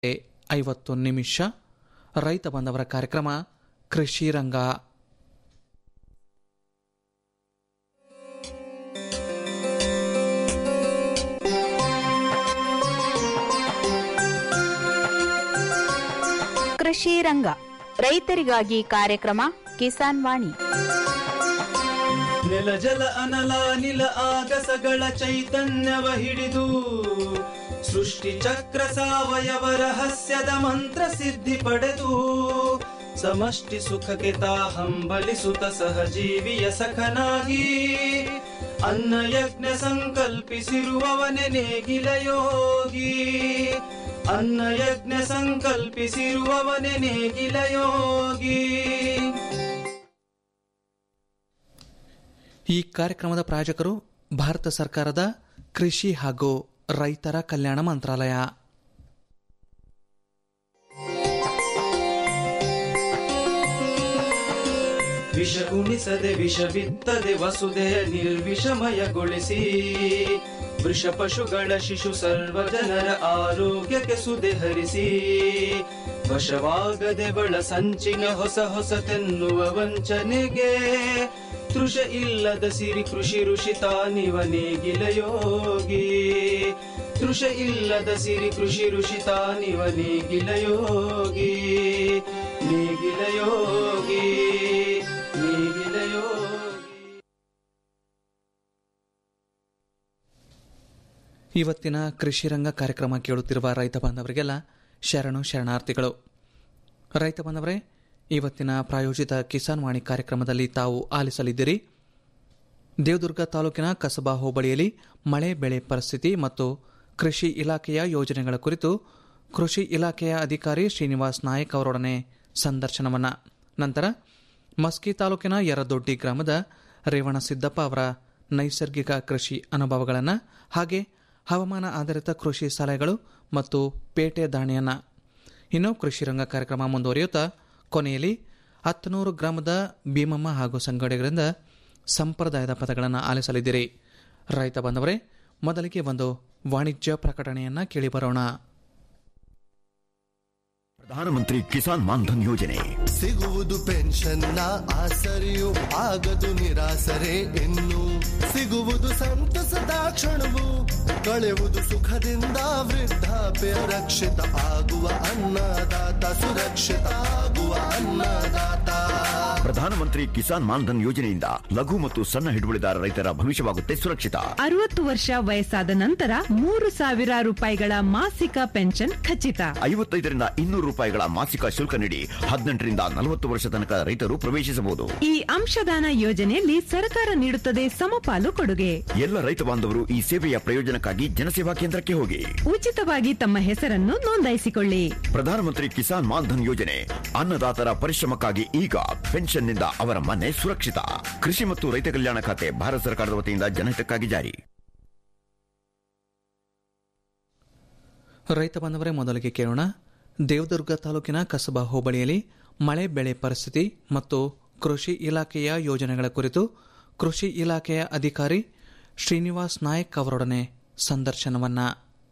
ಐವತ್ತು ನಿಮಿಷ ರೈತ ಬಾಂಧವರ ಕಾರ್ಯಕ್ರಮ ಕೃಷಿ ರಂಗ ಕೃಷಿ ರಂಗ ರೈತರಿಗಾಗಿ ಕಾರ್ಯಕ್ರಮ ಕಿಸಾನ್ ವಾಣಿ ನೆಲ ಜಲ ಅನಲ ನಿಲ ಆಗಸಗಳ ಚೈತನ್ಯವ ಹಿಡಿದು ಸೃಷ್ಟಿ ಚಕ್ರ ಸಾವಯವ ರಹಸ್ಯದ ಮಂತ್ರ ಸಿದ್ಧಿ ಪಡೆದು ಸಮಷ್ಟಿ ಸುಖಕ್ಕೆ ತಾ ಹಂಬಲಿಸುತ್ತ ಸಹಜೀವಿಯ ಸಖನಾಗಿ ಅನ್ನ ಯಜ್ಞ ಸಂಕಲ್ಪಿಸಿರುವವನೆ ನೇಗಿಲ ಯೋಗಿ ಅನ್ನ ಯಜ್ಞ ಸಂಕಲ್ಪಿಸಿರುವವನೆ ನೇಗಿಲ ಯೋಗಿ ಈ ಕಾರ್ಯಕ್ರಮದ ಪ್ರಾಯೋಜಕರು ಭಾರತ ಸರ್ಕಾರದ ಕೃಷಿ ಹಾಗೂ ರೈತರ ಕಲ್ಯಾಣ ಮಂತ್ರಾಲಯ ವಿಷ ಉಣಿಸದೆ ವಿಷ ಬಿತ್ತದೆ ವಸುದೆಯ ನಿರ್ವಿಷಮಯಗೊಳಿಸಿ ವೃಷ ಪಶುಗಳ ಶಿಶು ಸರ್ವ ಜನರ ಆರೋಗ್ಯಕ್ಕೆ ಸುದೆ ಹರಿಸಿ ವಶವಾಗದೆ ಬಳ ಸಂಚಿನ ಹೊಸ ಹೊಸತೆನ್ನುವ ವಂಚನೆಗೆ ತೃಷ ಇಲ್ಲದ ಸಿರಿ ಕೃಷಿ ಋಷಿ ತಾನಿವ ನೇಗಿಲ ಯೋಗಿ ತೃಷ ಇಲ್ಲದ ಸಿರಿ ಕೃಷಿ ಋಷಿ ತಾನಿವ ನೇಗಿಲ ಯೋಗಿ ನೇಗಿಲ ಯೋಗಿ ನೇಗಿಲ ಯೋಗಿ ಇವತ್ತಿನ ಕೃಷಿ ರಂಗ ಕಾರ್ಯಕ್ರಮ ಕೇಳುತ್ತಿರುವ ರೈತ ಬಾಂಧವರಿಗೆಲ್ಲ ಶರಣು ಶರಣಾರ್ಥಿಗಳು ರೈತ ಬಾಂಧವರೇ ಇವತ್ತಿನ ಪ್ರಾಯೋಜಿತ ಕಿಸಾನ್ ವಾಣಿ ಕಾರ್ಯಕ್ರಮದಲ್ಲಿ ತಾವು ಆಲಿಸಲಿದ್ದೀರಿ ದೇವದುರ್ಗ ತಾಲೂಕಿನ ಕಸಬಾ ಹೋಬಳಿಯಲ್ಲಿ ಮಳೆ ಬೆಳೆ ಪರಿಸ್ಥಿತಿ ಮತ್ತು ಕೃಷಿ ಇಲಾಖೆಯ ಯೋಜನೆಗಳ ಕುರಿತು ಕೃಷಿ ಇಲಾಖೆಯ ಅಧಿಕಾರಿ ಶ್ರೀನಿವಾಸ್ ನಾಯಕ್ ಅವರೊಡನೆ ಸಂದರ್ಶನವನ್ನ ನಂತರ ಮಸ್ಕಿ ತಾಲೂಕಿನ ಯರದೊಡ್ಡಿ ಗ್ರಾಮದ ರೇವಣ ಸಿದ್ದಪ್ಪ ಅವರ ನೈಸರ್ಗಿಕ ಕೃಷಿ ಅನುಭವಗಳನ್ನು ಹಾಗೆ ಹವಾಮಾನ ಆಧಾರಿತ ಕೃಷಿ ಸಲಹೆಗಳು ಮತ್ತು ಪೇಟೆ ದಾಣಿಯನ್ನ ಇನ್ನು ಕೃಷಿ ರಂಗ ಕಾರ್ಯಕ್ರಮ ಮುಂದುವರಿಯುತ್ತಾ ಕೊನೆಯಲ್ಲಿ ಹತ್ತನೂರು ಗ್ರಾಮದ ಭೀಮಮ್ಮ ಹಾಗೂ ಸಂಗಡಿಗರಿಂದ ಸಂಪ್ರದಾಯದ ಪದಗಳನ್ನು ಆಲಿಸಲಿದ್ದೀರಿ ರೈತ ಬಂದವರೇ ಮೊದಲಿಗೆ ಒಂದು ವಾಣಿಜ್ಯ ಪ್ರಕಟಣೆಯನ್ನ ಕೇಳಿ ಬರೋಣ ಪ್ರಧಾನಮಂತ್ರಿ ಕಿಸಾನ್ ಮಾನ್ಧನ್ ಯೋಜನೆ ಸಿಗುವುದು ಪೆನ್ಷನ್ನ ಆಸರೆಯು ಆಗದು ನಿರಾಸರೆ ಇನ್ನು ಸಿಗುವುದು ಸಂತಸದ ಕ್ಷಣವು ಕಳೆಯುವುದು ಸುಖದಿಂದ ವೃದ್ಧಾಪ್ಯ ರಕ್ಷಿತ ಆಗುವ ಅನ್ನದಾತ ಸುರಕ್ಷಿತ ಆಗುವ ಅನ್ನದಾತ ಪ್ರಧಾನಮಂತ್ರಿ ಕಿಸಾನ್ ಮಾನ್ಧನ್ ಯೋಜನೆಯಿಂದ ಲಘು ಮತ್ತು ಸಣ್ಣ ಹಿಡುವಳಿದಾರ ರೈತರ ಭವಿಷ್ಯವಾಗುತ್ತೆ ಸುರಕ್ಷಿತ ಅರವತ್ತು ವರ್ಷ ವಯಸ್ಸಾದ ನಂತರ ಮೂರು ಸಾವಿರ ರೂಪಾಯಿಗಳ ಮಾಸಿಕ ಪೆನ್ಷನ್ ಖಚಿತ ಐವತ್ತೈದರಿಂದ ಇನ್ನೂರು ರೂಪಾಯಿಗಳ ಮಾಸಿಕ ಶುಲ್ಕ ನೀಡಿ ಹದಿನೆಂಟರಿಂದ ನಲವತ್ತು ವರ್ಷ ತನಕ ರೈತರು ಪ್ರವೇಶಿಸಬಹುದು ಈ ಅಂಶದಾನ ಯೋಜನೆಯಲ್ಲಿ ಸರ್ಕಾರ ನೀಡುತ್ತದೆ ಸಮಪಾಲು ಕೊಡುಗೆ ಎಲ್ಲ ರೈತ ಬಾಂಧವರು ಈ ಸೇವೆಯ ಪ್ರಯೋಜನಕ್ಕಾಗಿ ಜನಸೇವಾ ಕೇಂದ್ರಕ್ಕೆ ಹೋಗಿ ಉಚಿತವಾಗಿ ತಮ್ಮ ಹೆಸರನ್ನು ನೋಂದಾಯಿಸಿಕೊಳ್ಳಿ ಪ್ರಧಾನಮಂತ್ರಿ ಕಿಸಾನ್ ಮಾನ್ಧನ್ ಯೋಜನೆ ಅನ್ನದಾತರ ಪರಿಶ್ರಮಕ್ಕಾಗಿ ಈಗ ಪೆನ್ಷನ್ನಿಂದ ಅವರ ಮನೆ ಸುರಕ್ಷಿತ ಕೃಷಿ ಮತ್ತು ರೈತ ಕಲ್ಯಾಣ ಖಾತೆ ಭಾರತ ಸರ್ಕಾರದ ವತಿಯಿಂದ ಜನಹಿತಕ್ಕಾಗಿ ಜಾರಿ ರೈತ ಬಾಂಧವರೇ ಮೊದಲಿಗೆ ಕೇಳೋಣ ದೇವದುರ್ಗ ತಾಲೂಕಿನ ಕಸಬಾ ಹೋಬಳಿಯಲ್ಲಿ ಮಳೆ ಬೆಳೆ ಪರಿಸ್ಥಿತಿ ಮತ್ತು ಕೃಷಿ ಇಲಾಖೆಯ ಯೋಜನೆಗಳ ಕುರಿತು ಕೃಷಿ ಇಲಾಖೆಯ ಅಧಿಕಾರಿ ಶ್ರೀನಿವಾಸ್ ನಾಯಕ್ ಅವರೊಡನೆ ಸಂದರ್ಶನವನ್ನ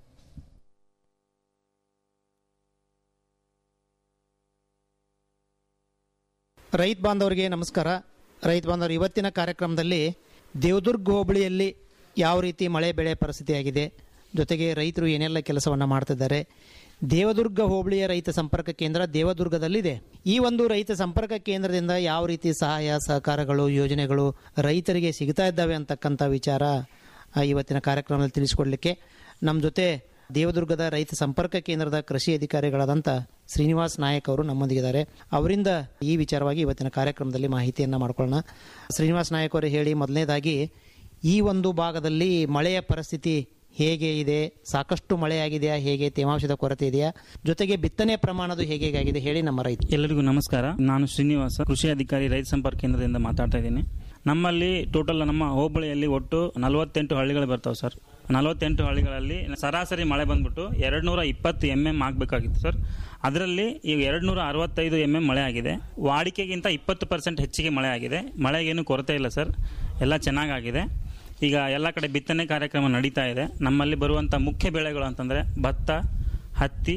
ರೈತ ಬಾಂಧವರಿಗೆ ನಮಸ್ಕಾರ ರೈತ ಬಾಂಧವರು ಇವತ್ತಿನ ಕಾರ್ಯಕ್ರಮದಲ್ಲಿ ದೇವದುರ್ಗ ಹೋಬಳಿಯಲ್ಲಿ ಯಾವ ರೀತಿ ಮಳೆ ಬೆಳೆ ಪರಿಸ್ಥಿತಿ ಆಗಿದೆ ಜೊತೆಗೆ ರೈತರು ಏನೆಲ್ಲ ಕೆಲಸವನ್ನು ಮಾಡ್ತಿದ್ದಾರೆ ದೇವದುರ್ಗ ಹೋಬಳಿಯ ರೈತ ಸಂಪರ್ಕ ಕೇಂದ್ರ ದೇವದುರ್ಗದಲ್ಲಿದೆ ಈ ಒಂದು ರೈತ ಸಂಪರ್ಕ ಕೇಂದ್ರದಿಂದ ಯಾವ ರೀತಿ ಸಹಾಯ ಸಹಕಾರಗಳು ಯೋಜನೆಗಳು ರೈತರಿಗೆ ಸಿಗ್ತಾ ಇದ್ದಾವೆ ಅಂತಕ್ಕಂಥ ವಿಚಾರ ಆ, ಇವತ್ತಿನ ಕಾರ್ಯಕ್ರಮದಲ್ಲಿ ತಿಳಿಸಿಕೊಡ್ಲಿಕ್ಕೆ ನಮ್ಮ ಜೊತೆ ದೇವದುರ್ಗದ ರೈತ ಸಂಪರ್ಕ ಕೇಂದ್ರದ ಕೃಷಿ ಅಧಿಕಾರಿಗಳಾದಂಥ ಶ್ರೀನಿವಾಸ್ ನಾಯಕ್ ಅವರು ನಮ್ಮೊಂದಿಗಿದ್ದಾರೆ ಅವರಿಂದ ಈ ವಿಚಾರವಾಗಿ ಇವತ್ತಿನ ಕಾರ್ಯಕ್ರಮದಲ್ಲಿ ಮಾಹಿತಿಯನ್ನು ಮಾಡ್ಕೊಳ್ಳೋಣ ಶ್ರೀನಿವಾಸ್ ನಾಯಕ್ ಅವರು ಹೇಳಿ ಮೊದಲನೇದಾಗಿ ಈ ಒಂದು ಭಾಗದಲ್ಲಿ ಮಳೆಯ ಪರಿಸ್ಥಿತಿ ಹೇಗೆ ಇದೆ ಸಾಕಷ್ಟು ಮಳೆಯಾಗಿದೆಯಾ ಹೇಗೆ ತೇವಾಂಶದ ಕೊರತೆ ಇದೆಯಾ ಜೊತೆಗೆ ಬಿತ್ತನೆ ಪ್ರಮಾಣದು ಹೇಗೆ ಆಗಿದೆ ಹೇಳಿ ನಮ್ಮ ರೈತ ಎಲ್ಲರಿಗೂ ನಮಸ್ಕಾರ ನಾನು ಶ್ರೀನಿವಾಸ ಕೃಷಿ ಅಧಿಕಾರಿ ರೈತ ಸಂಪರ್ಕ ಕೇಂದ್ರದಿಂದ ಮಾತಾಡ್ತಾ ಇದ್ದೀನಿ ನಮ್ಮಲ್ಲಿ ಟೋಟಲ್ ನಮ್ಮ ಹೋಬಳಿಯಲ್ಲಿ ಒಟ್ಟು ನಲವತ್ತೆಂಟು ಹಳ್ಳಿಗಳು ಬರ್ತಾವೆ ಸರ್ ನಲವತ್ತೆಂಟು ಹಳ್ಳಿಗಳಲ್ಲಿ ಸರಾಸರಿ ಮಳೆ ಬಂದ್ಬಿಟ್ಟು ಎರಡು ನೂರ ಇಪ್ಪತ್ತು ಎಮ್ ಎಮ್ ಆಗಬೇಕಾಗಿತ್ತು ಸರ್ ಅದರಲ್ಲಿ ಈಗ ಎರಡು ನೂರ ಅರವತ್ತೈದು ಎಮ್ ಎಮ್ ಮಳೆ ಆಗಿದೆ ವಾಡಿಕೆಗಿಂತ ಇಪ್ಪತ್ತು ಪರ್ಸೆಂಟ್ ಹೆಚ್ಚಿಗೆ ಮಳೆ ಆಗಿದೆ ಮಳೆಗೇನು ಕೊರತೆ ಇಲ್ಲ ಸರ್ ಎಲ್ಲ ಚೆನ್ನಾಗಾಗಿದೆ ಈಗ ಎಲ್ಲ ಕಡೆ ಬಿತ್ತನೆ ಕಾರ್ಯಕ್ರಮ ನಡೀತಾ ಇದೆ ನಮ್ಮಲ್ಲಿ ಬರುವಂಥ ಮುಖ್ಯ ಬೆಳೆಗಳು ಅಂತಂದರೆ ಭತ್ತ ಹತ್ತಿ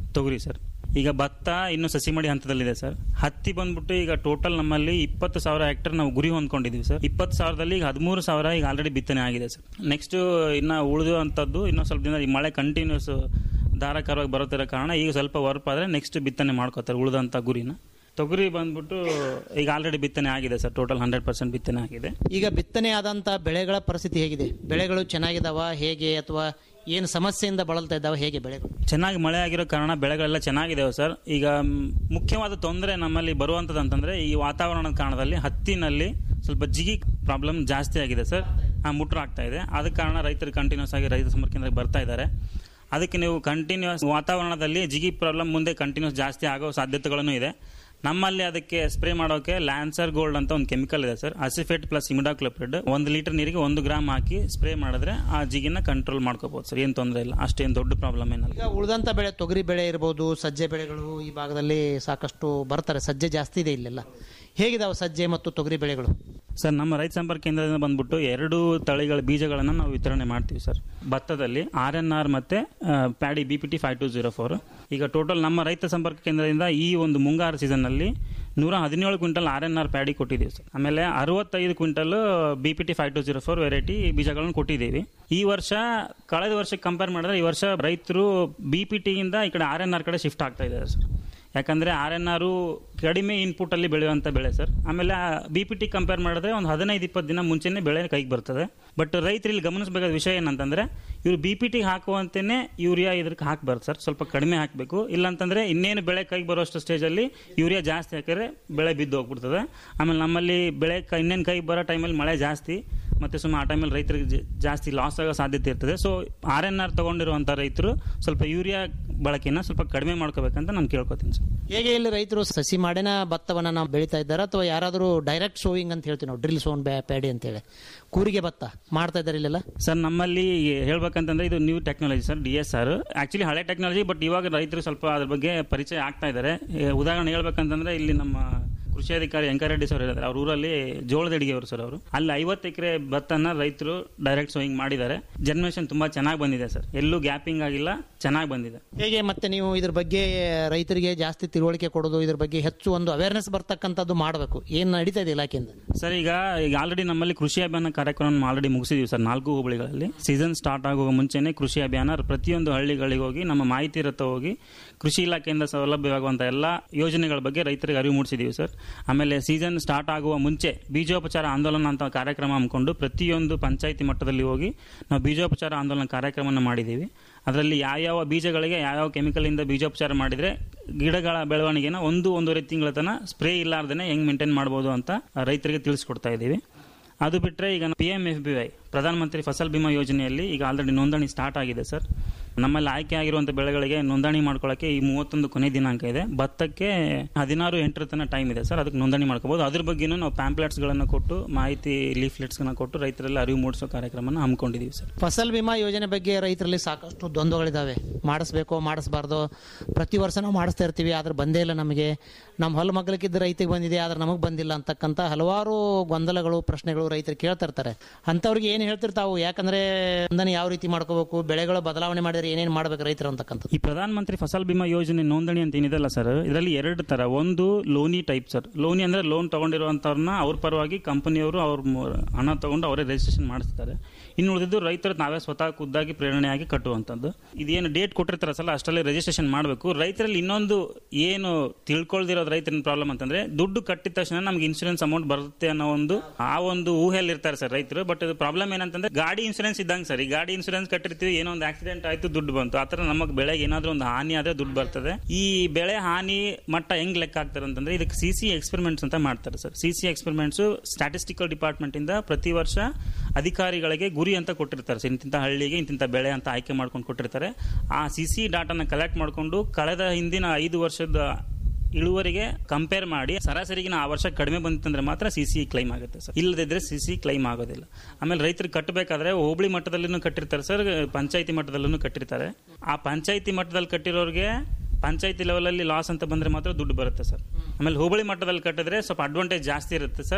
ತೊಗರಿ ಸರ್ ಈಗ ಭತ್ತ ಇನ್ನು ಸಸಿ ಮಡಿ ಹಂತದಲ್ಲಿದೆ ಸರ್ ಹತ್ತಿ ಬಂದ್ಬಿಟ್ಟು ಈಗ ಟೋಟಲ್ ನಮ್ಮಲ್ಲಿ ಇಪ್ಪತ್ತು ಸಾವಿರ ಹೆಕ್ಟರ್ ನಾವು ಗುರಿ ಹೊಂದ್ಕೊಂಡಿದ್ದೀವಿ ಸರ್ ಇಪ್ಪತ್ತು ಸಾವಿರದಲ್ಲಿ ಈಗ ಹದಿಮೂರು ಸಾವಿರ ಈಗ ಆಲ್ರೆಡಿ ಬಿತ್ತನೆ ಆಗಿದೆ ಸರ್ ನೆಕ್ಸ್ಟ್ ಇನ್ನು ಉಳಿದುವಂಥದ್ದು ಇನ್ನೂ ಸ್ವಲ್ಪ ದಿನ ಈ ಮಳೆ ಕಂಟಿನ್ಯೂಸ್ ಧಾರಾಕಾರವಾಗಿ ಬರುತ್ತಿರೋ ಕಾರಣ ಈಗ ಸ್ವಲ್ಪ ವರ್ಪ್ ಆದರೆ ನೆಕ್ಸ್ಟ್ ಬಿತ್ತನೆ ಮಾಡ್ಕೋತಾರೆ ಉಳಿದಂಥ ಗುರಿನ ತೊಗರಿ ಬಂದ್ಬಿಟ್ಟು ಈಗ ಆಲ್ರೆಡಿ ಬಿತ್ತನೆ ಆಗಿದೆ ಸರ್ ಟೋಟಲ್ ಹಂಡ್ರೆಡ್ ಪರ್ಸೆಂಟ್ ಬಿತ್ತನೆ ಆಗಿದೆ ಈಗ ಬಿತ್ತನೆ ಆದಂತ ಬೆಳೆಗಳ ಪರಿಸ್ಥಿತಿ ಹೇಗಿದೆ ಬೆಳೆಗಳು ಚೆನ್ನಾಗಿದಾವ ಹೇಗೆ ಅಥವಾ ಏನು ಸಮಸ್ಯೆಯಿಂದ ಬಳಲ್ತಾ ಇದ್ದಾವ ಹೇಗೆ ಬೆಳೆಗಳು ಚೆನ್ನಾಗಿ ಮಳೆ ಆಗಿರೋ ಕಾರಣ ಬೆಳೆಗಳೆಲ್ಲ ಚೆನ್ನಾಗಿದಾವೆ ಸರ್ ಈಗ ಮ್, ಮುಖ್ಯವಾದ ತೊಂದರೆ ನಮ್ಮಲ್ಲಿ ಬರುವಂಥದ್ದು ಅಂತಂದ್ರೆ ಈ ವಾತಾವರಣದ ಕಾರಣದಲ್ಲಿ ಹತ್ತಿನಲ್ಲಿ ಸ್ವಲ್ಪ ಜಿಗಿ ಪ್ರಾಬ್ಲಮ್ ಜಾಸ್ತಿ ಆಗಿದೆ ಸರ್ ಆ ಮುಟ್ರ ಆಗ್ತಾ ಇದೆ ಆದ ಕಾರಣ ರೈತರು ಕಂಟಿನ್ಯೂಸ್ ಆಗಿ ರೈತ ಸಂಪರ್ಕ ಕೇಂದ್ರಕ್ಕೆ ಬರ್ತಾ ಇದ್ದಾರೆ ಅದಕ್ಕೆ ನೀವು ಕಂಟಿನ್ಯೂಸ್ ವಾತಾವರಣದಲ್ಲಿ ಜಿಗಿ ಪ್ರಾಬ್ಲಮ್ ಮುಂದೆ ಕಂಟಿನ್ಯೂಸ್ ಜಾಸ್ತಿ ಆಗೋ ಸಾಧ್ಯತೆಗಳನ್ನು ಇದೆ ನಮ್ಮಲ್ಲಿ ಅದಕ್ಕೆ ಸ್ಪ್ರೇ ಮಾಡೋಕೆ ಲ್ಯಾನ್ಸರ್ ಗೋಲ್ಡ್ ಅಂತ ಒಂದು ಕೆಮಿಕಲ್ ಇದೆ ಸರ್ ಅಸಿಫೇಟ್ ಪ್ಲಸ್ ಇಮಿಡಾಕ್ಲೋಪ್ರಿಡ್ ಒಂದು ಲೀಟರ್ ನೀರಿಗೆ ಒಂದು ಗ್ರಾಮ್ ಹಾಕಿ ಸ್ಪ್ರೇ ಮಾಡಿದ್ರೆ ಆ ಜಿಗಿನ ಕಂಟ್ರೋಲ್ ಮಾಡ್ಕೋಬಹುದು ಸರ್ ಏನು ತೊಂದರೆ ಇಲ್ಲ ಅಷ್ಟೇನು ದೊಡ್ಡ ಪ್ರಾಬ್ಲಮ್ ಏನಲ್ಲ ಈಗ ಉಳಿದಂತ ಬೆಳೆ ತೊಗರಿ ಬೆಳೆ ಇರ್ಬೋದು ಸಜ್ಜೆ ಬೆಳೆಗಳು ಈ ಭಾಗದಲ್ಲಿ ಸಾಕಷ್ಟು ಬರ್ತಾರೆ ಸಜ್ಜೆ ಜಾಸ್ತಿ ಇದೆ ಇಲ್ಲೆಲ್ಲ ಹೇಗಿದಾವೆ ಸಜ್ಜೆ ಮತ್ತು ತೊಗರಿ ಬೆಳೆಗಳು ಸರ್ ನಮ್ಮ ರೈತ ಸಂಪರ್ಕ ಕೇಂದ್ರದಿಂದ ಬಂದ್ಬಿಟ್ಟು ಎರಡು ತಳಿಗಳ ಬೀಜಗಳನ್ನು ನಾವು ವಿತರಣೆ ಮಾಡ್ತೀವಿ ಸರ್ ಭತ್ತದಲ್ಲಿ ಆರ್ ಎನ್ ಆರ್ ಮತ್ತೆ ಆ, paddy B P T five two zero four ಈಗ ಟೋಟಲ್ ನಮ್ಮ ರೈತ ಸಂಪರ್ಕ ಕೇಂದ್ರದಿಂದ ಈ ಒಂದು ಮುಂಗಾರು ಸೀಸನ್ನಲ್ಲಿ ನೂರ ಹದಿನೇಳು quintal R N R paddy ಕೊಟ್ಟಿದ್ದೀವಿ ಸರ್ ಆಮೇಲೆ ಅರವತ್ತೈದು quintal B P T five two zero four variety ಬೀಜಗಳನ್ನು ಕೊಟ್ಟಿದ್ದೀವಿ ಈ ವರ್ಷ ಕಳೆದ ವರ್ಷಕ್ಕೆ ಕಂಪೇರ್ ಮಾಡಿದ್ರೆ ಈ ವರ್ಷ ರೈತರು ಬಿ ಪಿ ಟಿಯಿಂದ ಈ ಕಡೆ ಆರ್ ಎನ್ ಆರ್ ಕಡೆ ಶಿಫ್ಟ್ ಆಗ್ತಾ ಇದ್ದಾರೆ ಸರ್ ಯಾಕಂದ್ರೆ ಆರ್ ಎನ್ ಆರು ಕಡಿಮೆ ಇನ್ಪುಟ್ ಅಲ್ಲಿ ಬೆಳೆಯುವಂತ ಬೆಳೆ ಸರ್ ಆಮೇಲೆ ಬಿ ಪಿ ಟಿ ಕಂಪೇರ್ ಮಾಡಿದ್ರೆ ಒಂದು ಹದಿನೈದು ಇಪ್ಪತ್ತು ದಿನ ಮುಂಚೆನೆ ಬೆಳೆ ಕೈಗೆ ಬರ್ತದೆ ಬಟ್ ರೈತರು ಇಲ್ಲಿ ಗಮನಿಸಬೇಕಾದ ವಿಷಯ ಏನಂತಂದ್ರೆ ಇವ್ರು ಬಿ ಪಿ ಟಿ ಹಾಕುವಂತೆಯೇ ಯೂರಿಯಾ ಇದಕ್ಕೆ ಹಾಕಬಾರ್ದು ಸರ್ ಸ್ವಲ್ಪ ಕಡಿಮೆ ಹಾಕಬೇಕು ಇಲ್ಲಾಂತಂದ್ರೆ ಇನ್ನೇನು ಬೆಳೆ ಕೈಗೆ ಬರೋಷ್ಟು ಸ್ಟೇಜಲ್ಲಿ ಯೂರಿಯಾ ಜಾಸ್ತಿ ಹಾಕಿದ್ರೆ ಬೆಳೆ ಬಿದ್ದು ಹೋಗ್ಬಿಡ್ತದೆ ಆಮೇಲೆ ನಮ್ಮಲ್ಲಿ ಬೆಳೆ ಕೈ- ಇನ್ನೇನು ಕೈಗೆ ಬರೋ ಟೈಮಲ್ಲಿ ಮಳೆ ಜಾಸ್ತಿ ಮತ್ತೆ ಸುಮ್ಮನೆ ಆ ಟೈಮಲ್ಲಿ ರೈತರಿಗೆ ಜ- ಜಾಸ್ತಿ ಲಾಸ್ ಆಗೋ ಸಾಧ್ಯತೆ ಇರ್ತದೆ ಸೊ ಆರ್ ಎನ್ ಆರ್ ತಗೊಂಡಿರುವಂಥ ರೈತರು ಸ್ವಲ್ಪ ಯೂರಿಯಾ ಬಳಕೆನ ಸ್ವಲ್ಪ ಕಡಿಮೆ ಮಾಡ್ಕೋಬೇಕಂತ ನಾನು ಕೇಳ್ಕೊತೀನಿ ಸರ್ ಹೇಗೆ ಇಲ್ಲಿ ರೈತರು ಸಸಿ ಮಾಡಿನ ಭತ್ತವನ್ನ ನಾವು ಬೆಳೀತಾ ಇದ್ದಾರಾ ಅಥವಾ ಯಾರಾದರೂ ಡೈರೆಕ್ಟ್ ಸೋವಿಂಗ್ ಅಂತ ಹೇಳ್ತೀವಿ ನಾವು ಡ್ರಿಲ್ ಸೋನ್ ಬ್ಯಾ ಪ್ಯಾಡಿ ಅಂತೇಳಿ ಕೂರಿಗೆ ಭತ್ತ ಮಾಡ್ತಾ ಇದ್ದಾರೆ ಇಲ್ಲೆಲ್ಲ ಸರ್ ನಮ್ಮಲ್ಲಿ ಹೇಳ್ಬೇಕಂತಂದ್ರೆ ಇದು new technology sir D S R actually ಹಳೆ ಟೆಕ್ನಾಲಜಿ ಬಟ್ ಇವಾಗ ರೈತರು ಸ್ವಲ್ಪ ಅದ್ರ ಬಗ್ಗೆ ಪರಿಚಯ ಆಗ್ತಾ ಇದ್ದಾರೆ ಏ, ಉದಾಹರಣೆ ಹೇಳ್ಬೇಕಂತಂದ್ರೆ ಇಲ್ಲಿ ನಮ್ಮ ಕೃಷಿ ಅಧಿಕಾರಿ ರೆಡ್ಡಿ ಸರ್ ಹೇಳಿದ್ದಾರೆ ಅವ್ರ ಊರಲ್ಲಿ ಜೋಳದ ಅಡಿಗೆಯವರು ಸರ್ ಅವರು ಅಲ್ಲಿ ಐವತ್ತು ಎಕರೆ ಭತ್ತನ ರೈತರು ಡೈರೆಕ್ಟ್ ಸೋಯಿಂಗ್ ಮಾಡಿದ್ದಾರೆ ಜನ್ರೇಷನ್ ತುಂಬಾ ಚೆನ್ನಾಗಿ ಬಂದಿದೆ ಸರ್ ಎಲ್ಲೂ ಗ್ಯಾಪಿಂಗ್ ಆಗಿಲ್ಲ ಚೆನ್ನಾಗಿ ಬಂದಿದೆ ಹೇಗೆ ಮತ್ತೆ ನೀವು ಇದ್ರ ಬಗ್ಗೆ ರೈತರಿಗೆ ಜಾಸ್ತಿ ತಿಳುವಳಿಕೆ ಕೊಡೋದು ಇದ್ರ ಬಗ್ಗೆ ಹೆಚ್ಚು ಒಂದು ಅವೇರ್ನೆಸ್ ಬರ್ತಕ್ಕಂಥದ್ದು ಮಾಡಬೇಕು ಏನು ನಡೀತಾ ಇದೆ ಇಲಾಖೆಯಿಂದ ಸರ್ ಈಗ ಈಗ ಆಲ್ರೆಡಿ ನಮ್ಮಲ್ಲಿ ಕೃಷಿ ಅಭಿಯಾನ ಕಾರ್ಯಕ್ರಮ ಆಲ್ರೆಡಿ ಮುಗಿಸಿದೀವಿ ಸರ್ ನಾಲ್ಕು ಹೋಬಳಿಗಳಲ್ಲಿ ಸೀಸನ್ ಸ್ಟಾರ್ಟ್ ಆಗುವ ಮುಂಚೆನೆ ಕೃಷಿ ಅಭಿಯಾನ ಪ್ರತಿಯೊಂದು ಹಳ್ಳಿಗಳಿಗೆ ಹೋಗಿ ನಮ್ಮ ಮಾಹಿತಿ ಇರುತ್ತ ಹೋಗಿ ಕೃಷಿ ಇಲಾಖೆಯಿಂದ ಸೌಲಭ್ಯವಾಗುವಂಥ ಎಲ್ಲ ಯೋಜನೆಗಳ ಬಗ್ಗೆ ರೈತರಿಗೆ ಅರಿವು ಮೂಡಿಸಿದೀವಿ ಸರ್ ಆಮೇಲೆ ಸೀಸನ್ ಸ್ಟಾರ್ಟ್ ಆಗುವ ಮುಂಚೆ ಬೀಜೋಪಚಾರ ಆಂದೋಲನ ಅಂತ ಕಾರ್ಯಕ್ರಮ ಹಮ್ಮಿಕೊಂಡು ಪ್ರತಿಯೊಂದು ಪಂಚಾಯಿತಿ ಮಟ್ಟದಲ್ಲಿ ಹೋಗಿ ನಾವು ಬೀಜೋಪಚಾರ ಆಂದೋಲನ ಕಾರ್ಯಕ್ರಮವನ್ನು ಮಾಡಿದ್ದೀವಿ ಅದರಲ್ಲಿ ಯಾವ್ಯಾವ ಬೀಜಗಳಿಗೆ ಯಾವ್ಯಾವ ಕೆಮಿಕಲಿಂದ ಬೀಜೋಪಚಾರ ಮಾಡಿದರೆ ಗಿಡಗಳ ಬೆಳವಣಿಗೆನ ಒಂದು ಒಂದೂವರೆ ತಿಂಗಳ ತನಕ ಸ್ಪ್ರೇ ಇಲ್ಲಾರ್ದೇ ಹೆಂಗೆ ಮೇಂಟೈನ್ ಮಾಡ್ಬೋದು ಅಂತ ರೈತರಿಗೆ ತಿಳಿಸ್ಕೊಡ್ತಾ ಇದ್ದೀವಿ ಅದು ಬಿಟ್ಟರೆ ಈಗ P M F B Y Pradhan Mantri Fasal Bima ಯೋಜನೆಯಲ್ಲಿ ಈಗ ಆಲ್ರೆಡಿ ನೋಂದಣಿ ಸ್ಟಾರ್ಟ್ ಆಗಿದೆ ಸರ್ ನಮ್ಮಲ್ಲಿ ಆಯ್ಕೆ ಆಗಿರುವಂಥ ಬೆಳೆಗಳಿಗೆ ನೋಂದಣಿ ಮಾಡ್ಕೊಳ್ಳೋಕೆ ಈ ಮೂವತ್ತೊಂದು ಕೊನೆ ದಿನಾಂಕ ಇದೆ ಭತ್ತಕ್ಕೆ ಹದಿನಾರು ಎಂಟರ ತನಕ ಟೈಮ್ ಇದೆ ಸರ್ ಅದಕ್ಕೆ ನೋಂದಣಿ ಮಾಡ್ಕೋಬಹುದು ಅದ್ರ ಬಗ್ಗೆನೂ ನಾವು ಪ್ಯಾಂಪ್ಲೆಟ್ಸ್ಗಳನ್ನು ಕೊಟ್ಟು ಮಾಹಿತಿ ಲೀಫ್ಲೆಟ್ಸ್ಗಳನ್ನ ಕೊಟ್ಟು ರೈತರೆಲ್ಲ ಅರಿವು ಮೂಡಿಸೋ ಕಾರ್ಯಕ್ರಮನ ಹಮ್ಮಿಕೊಂಡಿದ್ದೀವಿ ಸರ್ ಫಸಲ್ ಬಿಮಾ ಯೋಜನೆ ಬಗ್ಗೆ ರೈತರಲ್ಲಿ ಸಾಕಷ್ಟು ದ್ವಂದ್ವಗಳಿದ್ದಾವೆ ಮಾಡಿಸ್ಬೇಕೋ ಮಾಡಿಸ್ಬಾರ್ದು ಪ್ರತಿ ವರ್ಷ ನಾವು ಮಾಡಿಸ್ತಾ ಇರ್ತೀವಿ ಆದ್ರೆ ಬಂದೇ ಇಲ್ಲ ನಮಗೆ ನಮ್ಮ ಹೊಲ ಮಗ್ಲಕ್ಕಿದ್ದ ರೈತಿಗೆ ಬಂದಿದೆ ಆದ್ರೆ ನಮಗೆ ಬಂದಿಲ್ಲ ಅಂತಕ್ಕಂಥ ಹಲವಾರು ಗೊಂದಲಗಳು ಪ್ರಶ್ನೆಗಳು ರೈತರು ಕೇಳ್ತಾ ಇರ್ತಾರೆ ಅಂಥವ್ರಿಗೆ ಏನು ಹೇಳ್ತಿರ್ತಾವು ಯಾಕಂದ್ರೆ ನೋಂದಣಿ ಯಾವ ರೀತಿ ಮಾಡ್ಕೋಬೇಕು ಬೆಳೆಗಳು ಬದಲಾವಣೆ ಮಾಡಿದ್ರೆ ಏನೇನು ಮಾಡ್ಬೇಕು ರೈತರು ಅಂತಕ್ಕಂಥದ್ದು ಈ ಪ್ರಧಾನ ಮಂತ್ರಿ ಫಸಲ್ ಬಿಮಾ ಯೋಜನೆ ನೋಂದಣಿ ಅಂತ ಏನಿದೆಲ್ಲ ಸರ್ ಇದರಲ್ಲಿ ಎರಡು ತರ ಒಂದು ಲೋನಿ ಟೈಪ್ ಸರ್ ಲೋನಿ ಅಂದ್ರೆ ಲೋನ್ ತಗೊಂಡಿರುವಂತವ್ರನ್ನ ಅವ್ರ ಪರವಾಗಿ ಕಂಪನಿಯವರು ಅವ್ರ ಮು- ಹಣ ತಗೊಂಡು ಅವರೇ ರಿಜಿಸ್ಟ್ರೇಷನ್ ಮಾಡಿಸ್ತಾರೆ ಇನ್ನು ಉಳಿದಿದ್ದು ರೈತರು ನಾವೇ ಸ್ವತಃ ಖುದ್ದಾಗಿ ಪ್ರೇರಣೆಯಾಗಿ ಕಟ್ಟುವಂಥದ್ದು ಇದೇನು ಡೇಟ್ ಕೊಟ್ಟಿರ್ತಾರ ಸಲ ಅಷ್ಟರಲ್ಲಿ ರಿಜಿಸ್ಟ್ರೇಷನ್ ಮಾಡಬೇಕು ರೈತರಲ್ಲಿ ಇನ್ನೊಂದು ಏನು ತಿಳ್ಕೊಳ್ದಿರೋದು ರೈತನ ಪ್ರಾಬ್ಲಮ್ ಅಂತಂದ್ರೆ ದುಡ್ಡು ಕಟ್ಟಿದ ತಕ್ಷಣ ನಮ್ಗೆ ಇನ್ಶೂರೆನ್ಸ್ ಅಮೌಂಟ್ ಬರುತ್ತೆ ಅನ್ನೋ ಒಂದು ಆ ಒಂದು ಊಹೆಯಲ್ಲಿ ಇರ್ತಾರೆ ಸರ್ ರೈತರು ಬಟ್ ಇದು ಪ್ರಾಬ್ಲಮ್ ಏನಂತಂದ್ರೆ ಗಾಡಿ ಇನ್ಶೂರೆನ್ಸ್ ಇದ್ದಂಗೆ ಸರ್ ಈ ಗಾಡಿ ಇನ್ಶೂರೆನ್ಸ್ ಕಟ್ಟಿರ್ತೀವಿ ಏನೋ ಒಂದು ಆಕ್ಸಿಡೆಂಟ್ ಆಯ್ತು ದುಡ್ಡು ಬಂತು ಆ ಥರ ನಮಗೆ ಬೆಳೆಗೆ ಏನಾದ್ರೂ ಒಂದು ಹಾನಿ ಆದ್ರೆ ದುಡ್ಡು ಬರ್ತದೆ ಈ ಬೆಳೆ ಹಾನಿ ಮಟ್ಟ ಹೆಂಗ್ ಲೆಕ್ಕ ಹಾಕ್ತಾರೆ ಅಂತಂದ್ರೆ ಇದಕ್ಕೆ ಸಿ ಸಿ ಎಕ್ಸ್ಪೆರಿಮೆಂಟ್ಸ್ ಅಂತ ಮಾಡ್ತಾರೆ sir C C experiments statistical department ಇಂದ ಪ್ರತಿ ವರ್ಷ ಅಧಿಕಾರಿಗಳಿಗೆ ಗುರಿ ಅಂತ ಕೊಟ್ಟಿರ್ತಾರೆ ಸರ್ ಇಂತಿಂತ ಹಳ್ಳಿಗೆ ಇಂತಿಂತ ಬೆಳೆ ಅಂತ ಆಯ್ಕೆ ಮಾಡ್ಕೊಂಡು ಕೊಟ್ಟಿರ್ತಾರೆ ಆ ಸಿ ಸಿ ಡಾಟಾನ ಕಲೆಕ್ಟ್ ಮಾಡಿಕೊಂಡು ಕಳೆದ ಹಿಂದಿನ ಐದು ವರ್ಷದ ಇಳುವರಿಗೆ ಕಂಪೇರ್ ಮಾಡಿ ಸರಾಸರಿಗೆ ಆ ವರ್ಷ ಕಡಿಮೆ ಬಂತಂದ್ರೆ ಮಾತ್ರ ಸಿ ಸಿ ಕ್ಲೈಮ್ ಆಗುತ್ತೆ ಸರ್ ಇಲ್ಲದಿದ್ರೆ ಸಿ ಸಿ ಕ್ಲೈಮ್ ಆಗೋದಿಲ್ಲ ಆಮೇಲೆ ರೈತರಿಗೆ ಕಟ್ಟಬೇಕಾದ್ರೆ ಹೋಬಳಿ ಮಟ್ಟದಲ್ಲೂ ಕಟ್ಟಿರ್ತಾರೆ ಸರ್ ಪಂಚಾಯತಿ ಮಟ್ಟದಲ್ಲೂ ಕಟ್ಟಿರ್ತಾರೆ ಆ ಪಂಚಾಯತಿ ಮಟ್ಟದಲ್ಲಿ ಕಟ್ಟಿರೋರಿಗೆ ಪಂಚಾಯತಿ ಲೆವೆಲಲ್ಲಿ ಲಾಸ್ ಅಂತ ಬಂದ್ರೆ ಮಾತ್ರ ದುಡ್ಡು ಬರುತ್ತೆ ಸರ್ ಆಮೇಲೆ ಹೋಬಳಿ ಮಟ್ಟದಲ್ಲಿ ಕಟ್ಟಿದ್ರೆ ಸ್ವಲ್ಪ ಅಡ್ವಾಂಟೇಜ್ ಜಾಸ್ತಿ ಇರುತ್ತೆ ಸರ್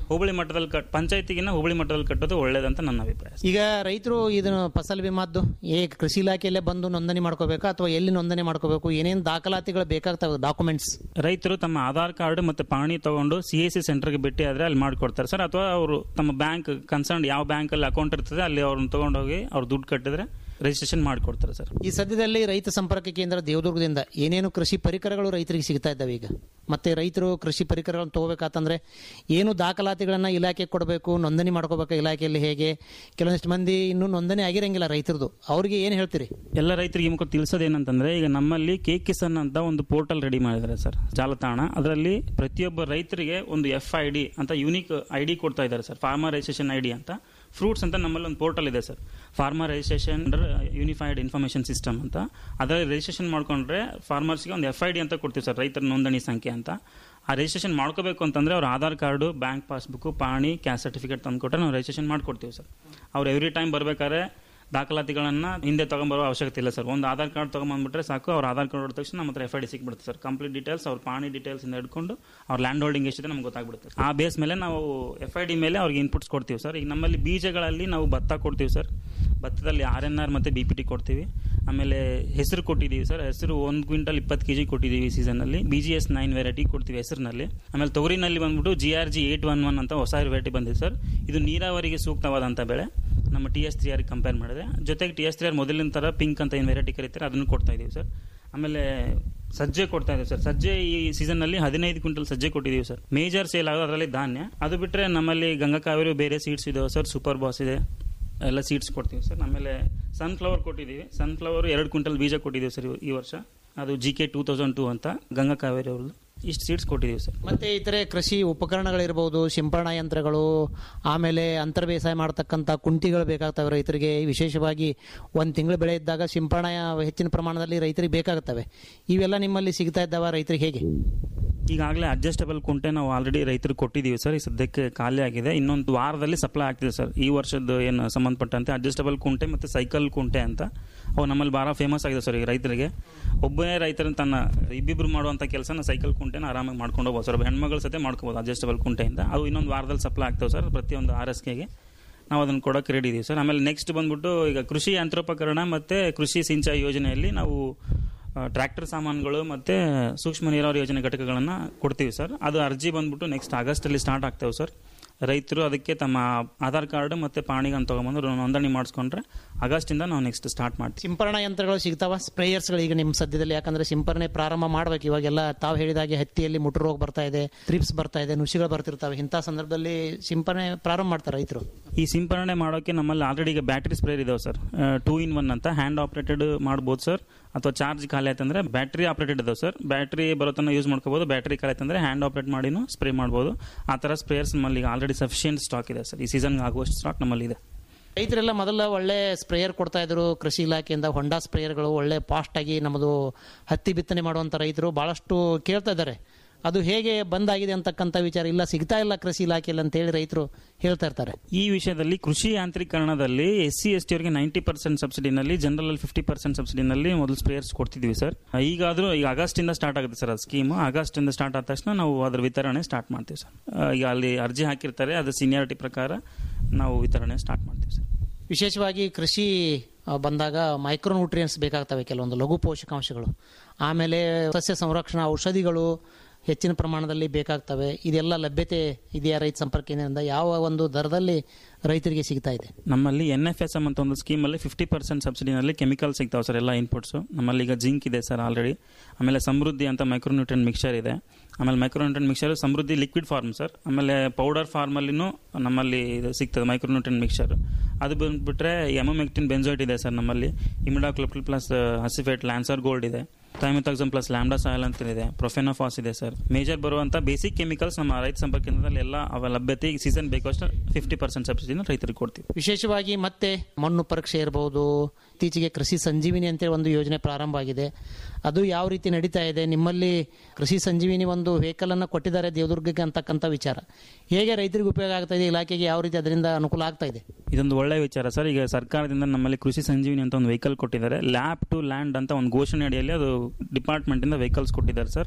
ಹೋಬಳಿ ಮಟ್ಟದಲ್ಲಿ ಕಟ್ ಪಂಚಾಯತಿಗಿನ್ನ ಹೋಬಳಿ ಮಟ್ಟದಲ್ಲಿ ಕಟ್ಟೋದು ಒಳ್ಳೇದಂತ ನನ್ನ ಅಭಿಪ್ರಾಯ ಈಗ ರೈತರು ಇದನ್ನು ಫಸಲ್ ಬಿಮಾದ್ದು ಏ ಕೃಷಿ ಇಲಾಖೆಯಲ್ಲೇ ಬಂದು ನೋಂದಣಿ ಮಾಡ್ಕೋಬೇಕಾ ಅಥವಾ ಎಲ್ಲಿ ನೋಂದಣಿ ಮಾಡ್ಕೋಬೇಕು ಏನೇನು ದಾಖಲಾತಿಗಳು ಬೇಕಾಗ್ತವೆ ಡಾಕ್ಯುಮೆಂಟ್ಸ್ ರೈತರು ತಮ್ಮ ಆಧಾರ್ ಕಾರ್ಡ್ ಮತ್ತೆ ಪಾಣಿ ತಗೊಂಡು ಸಿ ಎಸ್ ಸಿ ಸೆಂಟರ್ಗೆ ಭೇಟಿ ಆದ್ರೆ ಅಲ್ಲಿ ಮಾಡಿಕೊಡ್ತಾರೆ ಸರ್ ಅಥವಾ ಅವರು ತಮ್ಮ ಬ್ಯಾಂಕ್ ಕನ್ಸರ್ನ್ ಯಾವ ಬ್ಯಾಂಕ್ ಅಲ್ಲಿ ಅಕೌಂಟ್ ಇರ್ತದೆ ಅಲ್ಲಿ ಅವ್ರನ್ನ ತಗೊಂಡೋಗಿ ಅವ್ರು ದುಡ್ಡು ಕಟ್ಟಿದ್ರೆ ರಿಜಿಸ್ಟ್ರೇಷನ್ ಮಾಡಿಕೊಡ್ತಾರೆ ಸರ್ ಈ ಸದ್ಯದಲ್ಲಿ ರೈತ ಸಂಪರ್ಕ ಕೇಂದ್ರ ದೇವದುರ್ಗದಿಂದ ಏನೇನು ಕೃಷಿ ಪರಿಕರಗಳು ರೈತರಿಗೆ ಸಿಗ್ತಾ ಇದ್ದಾವೆ ಈಗ ಮತ್ತೆ ರೈತರು ಕೃಷಿ ಪರಿಕರಗಳನ್ನು ತಗೋಬೇಕಂತಂದ್ರೆ ಏನು ದಾಖಲಾತಿಗಳನ್ನ ಇಲಾಖೆಗೆ ಕೊಡಬೇಕು ನೋಂದಣಿ ಮಾಡ್ಕೋಬೇಕು ಇಲಾಖೆಯಲ್ಲಿ ಹೇಗೆ ಕೆಲವೊಂದಿಷ್ಟು ಮಂದಿ ಇನ್ನೂ ನೋಂದಣಿ ಆಗಿರಂಗಿಲ್ಲ ರೈತರದು ಅವ್ರಿಗೆ ಏನು ಹೇಳ್ತೀರಿ ಎಲ್ಲ ರೈತರಿಗೆ ಮುಖ ತಿಳಿಸೋದು ಏನಂತಂದ್ರೆ ಈಗ ನಮ್ಮಲ್ಲಿ ಕೆ ಕಿಸನ್ ಅಂತ ಒಂದು ಪೋರ್ಟಲ್ ರೆಡಿ ಮಾಡಿದ್ದಾರೆ ಸರ್ ಜಾಲತಾಣ ಅದರಲ್ಲಿ ಪ್ರತಿಯೊಬ್ಬ ರೈತರಿಗೆ ಒಂದು ಎಫ್ ಐ ಡಿ ಅಂತ ಯೂನಿಕ್ ಐ ಡಿ ಕೊಡ್ತಾ ಇದ್ದಾರೆ sir farmer registration I D ಅಂತ ಫ್ರೂಟ್ಸ್ ಅಂತ ನಮ್ಮಲ್ಲಿ ಒಂದು ಪೋರ್ಟಲ್ ಇದೆ sir farmer registration unified information system ಅಂತ ಅದರಲ್ಲಿ ರಿಜಿಸ್ಟ್ರೇಷನ್ ಮಾಡ್ಕೊಂಡ್ರೆ ಫಾರ್ಮರ್ಸ್ಗೆ ಒಂದು ಎಫ್ ಐ ಡಿ ಅಂತ ಕೊಡ್ತೀವಿ ಸರ್ ರೈತರ ನೋಂದಣಿ ಸಂಖ್ಯೆ ಅಂತ ಆ ರಿಜಿಸ್ಟ್ರೇಷನ್ ಮಾಡ್ಕೋಬೇಕು ಅಂತಂದ್ರೆ ಅವ್ರ Aadhaar card bank passbook pahani caste certificate ತಂದುಕೊಟ್ರೆ ನಾವು ರಿಜಿಸ್ಟ್ರೇಷನ್ ಮಾಡ್ಕೊಡ್ತೀವಿ ಸರ್ ಅವ್ರು ಎವ್ರಿ ಟೈಮ್ ಬರ್ಬೇಕಾದ್ರೆ ದಾಖಲಾತಿಗಳನ್ನ ಹಿಂದೆ ತಗೊಂಬರೋ ಅವಶ್ಯಕತೆ ಇಲ್ಲ ಸರ್ ಒಂದು ಆಧಾರ್ ಕಾರ್ಡ್ ತಗೊಂಬಂದ್ಬಿಟ್ರೆ ಸಾಕು ಅವ್ರ ಆಧಾರ್ ಕಾರ್ಡ್ ಹೊಡೆದ ತಕ್ಷಣ ನಮ್ಮ ಹತ್ರ ಎಫ್ ಐ ಡಿ ಸಿಕ್ಬಿಡುತ್ತೆ ಸರ್ ಕಂಪ್ಲೀಟ್ ಡೀಟೇಲ್ಸ್ ಅವ್ರ ಪಾಣಿ ಡೀಟೇಲ್ಸ್ ಇಂದ ಹಿಡ್ಕೊಂಡು ಅವ್ರ ಲ್ಯಾಂಡ್ ಹೋಲ್ಡಿಂಗ್ ಎಷ್ಟಿದೆ ನಮ್ಗೆ ಗೊತ್ತಾಗ್ಬಿಡುತ್ತೆ ಆ ಬೇಸ್ ಮೇಲೆ ನಾವು ಎಫ್ ಐ ಡಿ ಮೇಲೆ ಅವ್ರಿಗೆ ಇನ್ಪುಟ್ಸ್ ಕೊಡ್ತೀವಿ ಸರ್ ಈಗ ನಮ್ಮಲ್ಲಿ ಬೀಜಗಳಲ್ಲಿ ನಾವು ಭತ್ತ ಕೊಡ್ತೀವಿ ಸರ್ ಭತ್ತದಲ್ಲಿ ಆರ್ ಎನ್ ಆರ್ ಮತ್ತು ಬಿ ಪಿ ಟಿ ಕೊಡ್ತೀವಿ ಆಮೇಲೆ ಹೆಸರು ಕೊಟ್ಟಿದ್ದೀವಿ ಸರ್ ಹೆಸರು ಒಂದು ಕ್ವಿಂಟಲ್ ಇಪ್ಪತ್ತು ಕೆ ಜಿ ಕೊಟ್ಟಿದ್ದೀವಿ ಈ ಸೀಸನಲ್ಲಿ B G S nine variety ಕೊಡ್ತೀವಿ ಹೆಸರಿನಲ್ಲಿ ಆಮೇಲೆ ತೊಗರಿನಲ್ಲಿ ಬಂದ್ಬಿಟ್ಟು G R G eight one one ಅಂತ ಹೊಸ ವೆರೈಟಿ ಬಂದಿದೆ ಸರ್ ಇದು ನೀರಾವರಿಗೆ ಸೂಕ್ತವಾದಂಥ ಬೆಳೆ ನಮ್ಮ T S three R compare ಮಾಡಿದ್ರೆ ಜೊತೆಗೆ ಟಿ ಎಸ್ ತ್ರೀ ಆರ್ ಮೊದಲಿನ ಥರ ಪಿಂಕ್ ಅಂತ ಏನು ವೆರೈಟಿ ಕರೀತಾರೆ ಅದನ್ನು ಕೊಡ್ತಾ ಇದೀವಿ ಸರ್ ಆಮೇಲೆ ಸಜ್ಜೆ ಕೊಡ್ತಾ ಇದೀವಿ ಸರ್ ಸಜ್ಜೆ ಈ ಸೀಸನ್ನಲ್ಲಿ ಹದಿನೈದು ಕ್ವಿಂಟಲ್ ಸಜ್ಜೆ ಕೊಟ್ಟಿದ್ದೀವಿ ಸರ್ ಮೇಜರ್ ಸೇಲ್ ಆಗೋದು ಅದರಲ್ಲಿ ಧಾನ್ಯ ಅದು ಬಿಟ್ಟರೆ ನಮ್ಮಲ್ಲಿ ಗಂಗಾ ಕಾವೇರಿ ಬೇರೆ ಸೀಡ್ಸ್ ಇದಾವೆ ಸರ್ ಸೂಪರ್ ಬಾಸ್ ಇದೆ ಎಲ್ಲ ಸೀಡ್ಸ್ ಕೊಡ್ತೀವಿ ಸರ್ ಆಮೇಲೆ ಸನ್ಫ್ಲವರ್ ಕೊಟ್ಟಿದ್ದೀವಿ ಸನ್ಫ್ಲವರ್ ಎರಡು ಕ್ವಿಂಟಲ್ ಬೀಜ ಕೊಟ್ಟಿದ್ದೀವಿ ಸರ್ ಈ ವರ್ಷ ಅದು G K two thousand two ಅಂತ ಗಂಗಾ ಕಾವೇರಿ ಅವ್ರದ್ದು ಇಷ್ಟು ಸೀಡ್ಸ್ ಕೊಟ್ಟಿದ್ದೀವಿ ಸರ್ ಮತ್ತೆ ಇತರೆ ಕೃಷಿ ಉಪಕರಣಗಳಿರ್ಬೋದು ಸಿಂಪರಣಾ ಯಂತ್ರಗಳು ಆಮೇಲೆ ಅಂತರ್ ಬೇಸಾಯ ಮಾಡ್ತಕ್ಕಂಥ ಕುಂಟಿಗಳು ಬೇಕಾಗ್ತವೆ ರೈತರಿಗೆ ವಿಶೇಷವಾಗಿ ಒಂದು ತಿಂಗಳು ಬೆಳೆ ಇದ್ದಾಗ ಸಿಂಪರಣಾ ಹೆಚ್ಚಿನ ಪ್ರಮಾಣದಲ್ಲಿ ರೈತರಿಗೆ ಬೇಕಾಗುತ್ತವೆ ಇವೆಲ್ಲ ನಿಮ್ಮಲ್ಲಿ ಸಿಗ್ತಾ ಇದ್ದಾವ ರೈತರಿಗೆ ಹೇಗೆ ಈಗಾಗಲೇ ಅಡ್ಜಸ್ಟಬಲ್ ಕುಂಟೆ ನಾವು ಆಲ್ರೆಡಿ ರೈತರಿಗೆ ಕೊಟ್ಟಿದ್ದೀವಿ ಸರ್ ಈ ಸದ್ಯಕ್ಕೆ ಖಾಲಿ ಆಗಿದೆ ಇನ್ನೊಂದು ವಾರದಲ್ಲಿ ಸಪ್ಲೈ ಆಗ್ತಿದೆ ಸರ್ ಈ ವರ್ಷದ ಏನು ಸಂಬಂಧಪಟ್ಟಂತೆ ಅಡ್ಜಸ್ಟಬಲ್ ಕುಂಟೆ ಮತ್ತು ಸೈಕಲ್ ಕುಂಟೆ ಅಂತ ಅವು ನಮ್ಮಲ್ಲಿ ಭಾಳ ಫೇಮಸ್ ಆಗಿದೆ ಸರ್ ಈಗ ರೈತರಿಗೆ ಒಬ್ಬನೇ ರೈತರ ತನ್ನ ಇಬ್ಬಿಬ್ರು ಮಾಡುವಂಥ ಕೆಲಸನ ಸೈಕಲ್ ಕುಂಟೆನ ಆರಾಮಾಗಿ ಮಾಡ್ಕೊಂಡು ಹೋಗ್ಬೋದು ಸರ್ ಹೆಣ್ಮಗಳ ಸತೆ ಮಾಡ್ಕೋಬೋದು ಅಡ್ಜಸ್ಟಬಲ್ ಕುಂಟೆಯಿಂದ ಅವು ಇನ್ನೊಂದು ವಾರದಲ್ಲಿ ಸಪ್ಲೈ ಆಗ್ತವೆ ಸರ್ ಪ್ರತಿಯೊಂದು ಆರ್ ಎಸ್ ಕೆಗೆ ನಾವು ಅದನ್ನು ಕೊಡೋಕೆ ರೆಡಿ ಇದೀವಿ ಸರ್ ಆಮೇಲೆ ನೆಕ್ಸ್ಟ್ ಬಂದ್ಬಿಟ್ಟು ಈಗ ಕೃಷಿ ಯಂತ್ರೋಪಕರಣ ಮತ್ತು ಕೃಷಿ ಸಿಂಚಾಯಿ ಯೋಜನೆಯಲ್ಲಿ ನಾವು ಟ್ರ್ಯಾಕ್ಟರ್ ಸಾಮಾನುಗಳು ಮತ್ತು ಸೂಕ್ಷ್ಮ ನೀರಾವರಿ ಯೋಜನೆ ಘಟಕಗಳನ್ನು ಕೊಡ್ತೀವಿ ಸರ್ ಅದು ಅರ್ಜಿ ಬಂದ್ಬಿಟ್ಟು ನೆಕ್ಸ್ಟ್ ಆಗಸ್ಟಲ್ಲಿ ಸ್ಟಾರ್ಟ್ ಆಗ್ತೇವೆ ಸರ್ ರೈತರು ಅದಕ್ಕೆ ತಮ್ಮ ಆಧಾರ್ ಕಾರ್ಡ್ ಮತ್ತು ಪಾಣಿಗನ್ನು ತೊಗೊಂಬಂದು ನೋಂದಣಿ ಮಾಡಿಸ್ಕೊಂಡ್ರೆ ಆಗಸ್ಟಿಂದ ನಾವು ನೆಕ್ಸ್ಟ್ ಸ್ಟಾರ್ಟ್ ಮಾಡ್ತೀವಿ ಸಿಂಪರಣಾ ಯಂತ್ರಗಳು ಸಿಗ್ತಾವ ಸ್ಪ್ರೇಯರ್ಸ್ಗಳು ಈಗ ನಿಮ್ಮ ಸದ್ಯದಲ್ಲಿ ಯಾಕಂದ್ರೆ ಸಿಂಪರಣೆ ಪ್ರಾರಂಭ ಮಾಡ್ಬೇಕು ಇವಾಗೆಲ್ಲ ತಾವು ಹೇಳಿದಾಗೆ ಹತ್ತಿಯಲ್ಲಿ ಮುಟು ರೋಗ ಬರ್ತಾ ಇದೆ ತ್ರಿಪ್ಸ್ ಬರ್ತಾ ಇದೆ ನುಸಿಗಳು ಬರ್ತಿರ್ತವೆ ಇಂಥ ಸಂದರ್ಭದಲ್ಲಿ ಸಿಂಪರಣೆ ಪ್ರಾರಂಭ ಮಾಡ್ತಾರೆ ರೈತರು ಈ ಸಿಂಪರಣೆ ಮಾಡೋಕ್ಕೆ ನಮ್ಮಲ್ಲಿ ಆಲ್ರೆಡಿ ಈಗ ಬ್ಯಾಟ್ರಿ ಸ್ಪ್ರೇಯರ್ ಇದಾವೆ ಸರ್ ಟೂ ಇನ್ ಒನ್ ಅಂತ ಹ್ಯಾಂಡ್ ಆಪ್ರೇಟೆಡ್ ಮಾಡ್ಬೋದು ಸರ್ ಅಥವಾ ಚಾರ್ಜ್ ಖಾಲಿ ಆಯ್ತಂದ್ರೆ ಬ್ಯಾಟ್ರಿ ಆಪ್ರೇಟೆಡ್ ಇದಾವೆ ಸರ್ ಬ್ಯಾಟ್ರಿ ಬರೋತನ ಯೂಸ್ ಮಾಡ್ಕೋಬೋದು ಬ್ಯಾಟ್ರಿ ಖಾಲಿ ಆಯ್ತಂದ್ರೆ ಹ್ಯಾಂಡ್ ಆಪ್ರೇಟ್ ಮಾಡಿನೂ ಸ್ಪ್ರೇ ಮಾಡ್ಬೋದು ಆ ಥರ ಸ್ಪ್ರೇಯರ್ಸ್ ನಮ್ಮಲ್ಲಿ ಈಗ ಆಲ್ರೆಡಿ ಸಫಿಷಿಯಂಟ್ ಸ್ಟಾಕ್ ಇದೆ ಸರ್ ಈ ಸೀಸನ್ಗೆ ಆಗುವಷ್ಟು ಸ್ಟಾಕ್ ನಮ್ಮಲ್ಲಿ ಇದೆ ರೈತರೆಲ್ಲ ಮೊದಲ ಒಳ್ಳೆ ಸ್ಪ್ರೇಯರ್ ಕೊಡ್ತಾ ಇದ್ರು ಕೃಷಿ ಇಲಾಖೆಯಿಂದ ಹೊಂಡಾ ಸ್ಪ್ರೇಯರ್ಗಳು ಒಳ್ಳೆ ಫಾಸ್ಟ್ ಆಗಿ ನಮ್ಮದು ಹತ್ತಿ ಬಿತ್ತನೆ ಮಾಡುವಂತ ರೈತರು ಬಹಳಷ್ಟು ಕೇಳ್ತಾ ಇದ್ದಾರೆ ಅದು ಹೇಗೆ ಬಂದಾಗಿದೆ ಅಂತಕ್ಕಂಥ ವಿಚಾರ ಇಲ್ಲ ಸಿಗ್ತಾ ಇಲ್ಲ ಕೃಷಿ ಇಲಾಖೆಯಲ್ಲಿ ಅಂತ ಹೇಳಿ ರೈತರು ಹೇಳ್ತಾ ಇರ್ತಾರೆ ಈ ವಿಷಯದಲ್ಲಿ ಕೃಷಿ ಯಾಂತ್ರೀಕರಣದಲ್ಲಿ ಎಸ್ ಸಿ ಎಸ್ ಟಿ ಅವರಿಗೆ ನೈಂಟಿ ಪರ್ಸೆಂಟ್ ಸಬ್ಸಿಡಿನಲ್ಲಿ ಜನರಲ್ ಅಲ್ಲಿ ಫಿಫ್ಟಿ ಪರ್ಸೆಂಟ್ ಸಬ್ಸಿಡಿನಲ್ಲಿ ಮೊದಲು ಸ್ಪ್ರೇಯರ್ಸ್ ಕೊಡ್ತಿದ್ವಿ ಸರ್ ಈಗಾದರೂ ಈಗ ಆಗಸ್ಟ್ ಇಂದ ಸ್ಟಾರ್ಟ್ ಆಗುತ್ತೆ ಸರ್ ಅದು ಸ್ಕೀಮ್ ಆಗಸ್ಟ್ ಇಂದ ಸ್ಟಾರ್ಟ್ ಆದ ತಕ್ಷಣ ನಾವು ಅದರ ವಿತರಣೆ ಸ್ಟಾರ್ಟ್ ಮಾಡ್ತೀವಿ ಸರ್ ಆ, ಈಗ ಅಲ್ಲಿ ಅರ್ಜಿ ಹಾಕಿರ್ತಾರೆ ಅದು ಸೀನಿಯಾರಿಟಿ ಪ್ರಕಾರ ನಾವು ವಿತರಣೆ ಸ್ಟಾರ್ಟ್ ಮಾಡ್ತೀವಿ ಸರ್ ವಿಶೇಷವಾಗಿ ಕೃಷಿ ಆ, ಬಂದಾಗ ಮೈಕ್ರೋ ನ್ಯೂಟ್ರಿಯನ್ಸ್ ಬೇಕಾಗ್ತವೆ ಕೆಲವೊಂದು ಲಘು ಪೋಷಕಾಂಶಗಳು ಆಮೇಲೆ ಸಸ್ಯ ಸಂರಕ್ಷಣಾ ಔಷಧಿಗಳು ಹೆಚ್ಚಿನ ಪ್ರಮಾಣದಲ್ಲಿ ಬೇಕಾಗ್ತವೆ ಇದೆಲ್ಲ ಲಭ್ಯತೆ ಇದೆಯಾ ರೈತ ಸಂಪರ್ಕ ಕೇಂದ್ರದಿಂದ ಯಾವ ಒಂದು ದರದಲ್ಲಿ ರೈತರಿಗೆ ಸಿಗ್ತಾ ಇದೆ ನಮ್ಮಲ್ಲಿ ಎನ್ ಎಫ್ ಎಸ್ ಎಮ್ ಅಂತ ಒಂದು ಸ್ಕೀಮಲ್ಲಿ ಫಿಫ್ಟಿ ಪರ್ಸೆಂಟ್ ಸಬ್ಸಿಡಿನಲ್ಲಿ ಕೆಮಿಕಲ್ ಸಿಗ್ತಾವೆ ಸರ್ ಎಲ್ಲ ಇನ್ಪುಟ್ಸು ನಮ್ಮಲ್ಲಿ ಈಗ ಜಿಂಕ್ ಇದೆ ಸರ್ ಆಲ್ರೆಡಿ ಆಮೇಲೆ ಸಮೃದ್ಧಿ ಅಂತ ಮೈಕ್ರೋನ್ಯೂಟ್ರನ್ ಮಿಕ್ಸರ್ ಇದೆ ಆಮೇಲೆ micronutrient mixture Samruddhi liquid form sir ಆಮೇಲೆ ಪೌಡರ್ ಫಾರ್ಮಲ್ಲಿನೂ ನಮ್ಮಲ್ಲಿ ಇದು ಸಿಗ್ತದೆ ಮೈಕ್ರೋನ್ಯೂಟ್ರನ್ ಮಿಕ್ಸರ್ ಅದು ಬಂದ್ಬಿಟ್ರೆ ಎಮೋಮೆಕ್ಟಿನ್ ಬೆಂಜೋಯ್ಟ್ ಇದೆ ಸರ್ ನಮ್ಮಲ್ಲಿ imidacloprid plus acephate lancer gold ಇದೆ ಥೈಮಿಥಾಕ್ಸಮ್ ಪ್ಲಸ್ ಲ್ಯಾಂಡಾ ಸಾಯಲ್ ಅಂತ ಇದೆ ಪ್ರೊಫೆನೋಫಾಸ್ ಇದೆ ಸರ್ ಮೇಜರ್ ಬರುವಂಥ ಬೇಸಿಕ್ ಕೆಮಿಕಲ್ಸ್ ನಮ್ಮ ರೈತ ಸಂಪರ್ಕ ಕೇಂದ್ರದಲ್ಲಿ ಎಲ್ಲ ಅವ ಲಭ್ಯತೆ ಈ ಸೀಸನ್ ಬೇಕಷ್ಟು ಫಿಫ್ಟಿ ಪರ್ಸೆಂಟ್ ಸಬ್ಸಿಡಿನ ರೈತರಿಗೆ ಕೊಡ್ತೀವಿ ವಿಶೇಷವಾಗಿ ಮತ್ತೆ ಮಣ್ಣು ಪರೀಕ್ಷೆ ಇರಬಹುದು ಇತ್ತೀಚೆಗೆ ಕೃಷಿ ಸಂಜೀವಿನಿ ಅಂತೇಳಿ ಒಂದು ಯೋಜನೆ ಪ್ರಾರಂಭ ಆಗಿದೆ ಅದು ಯಾವ ರೀತಿ ನಡೀತಾ ಇದೆ ನಿಮ್ಮಲ್ಲಿ ಕೃಷಿ ಸಂಜೀವಿನಿ ಒಂದು ವೆಹಿಕಲ್ ಅನ್ನು ಕೊಟ್ಟಿದ್ದಾರೆ ದೇವದುರ್ಗಕ್ಕೆ ಅಂತಕ್ಕಂಥ ವಿಚಾರ ಹೇಗೆ ರೈತರಿಗೆ ಉಪಯೋಗ ಆಗ್ತಾ ಇದೆ ಇಲಾಖೆಗೆ ಯಾವ ರೀತಿ ಅದರಿಂದ ಅನುಕೂಲ ಆಗ್ತಾ ಇದೆ ಇದೊಂದು ಒಳ್ಳೆಯ ವಿಚಾರ ಸರ್ ಈಗ ಸರ್ಕಾರದಿಂದ ನಮ್ಮಲ್ಲಿ ಕೃಷಿ ಸಂಜೀವಿನಿ ಅಂತ ಒಂದು ವೆಹಿಕಲ್ ಕೊಟ್ಟಿದ್ದಾರೆ ಲ್ಯಾಬ್ ಟು ಲ್ಯಾಂಡ್ ಅಂತ ಒಂದು ಘೋಷಣೆ ಅಡಿಯಲ್ಲಿ ಅದು ಡಿಪಾರ್ಟ್ಮೆಂಟಿಂದ ವೆಹಿಕಲ್ಸ್ ಕೊಟ್ಟಿದ್ದಾರೆ ಸರ್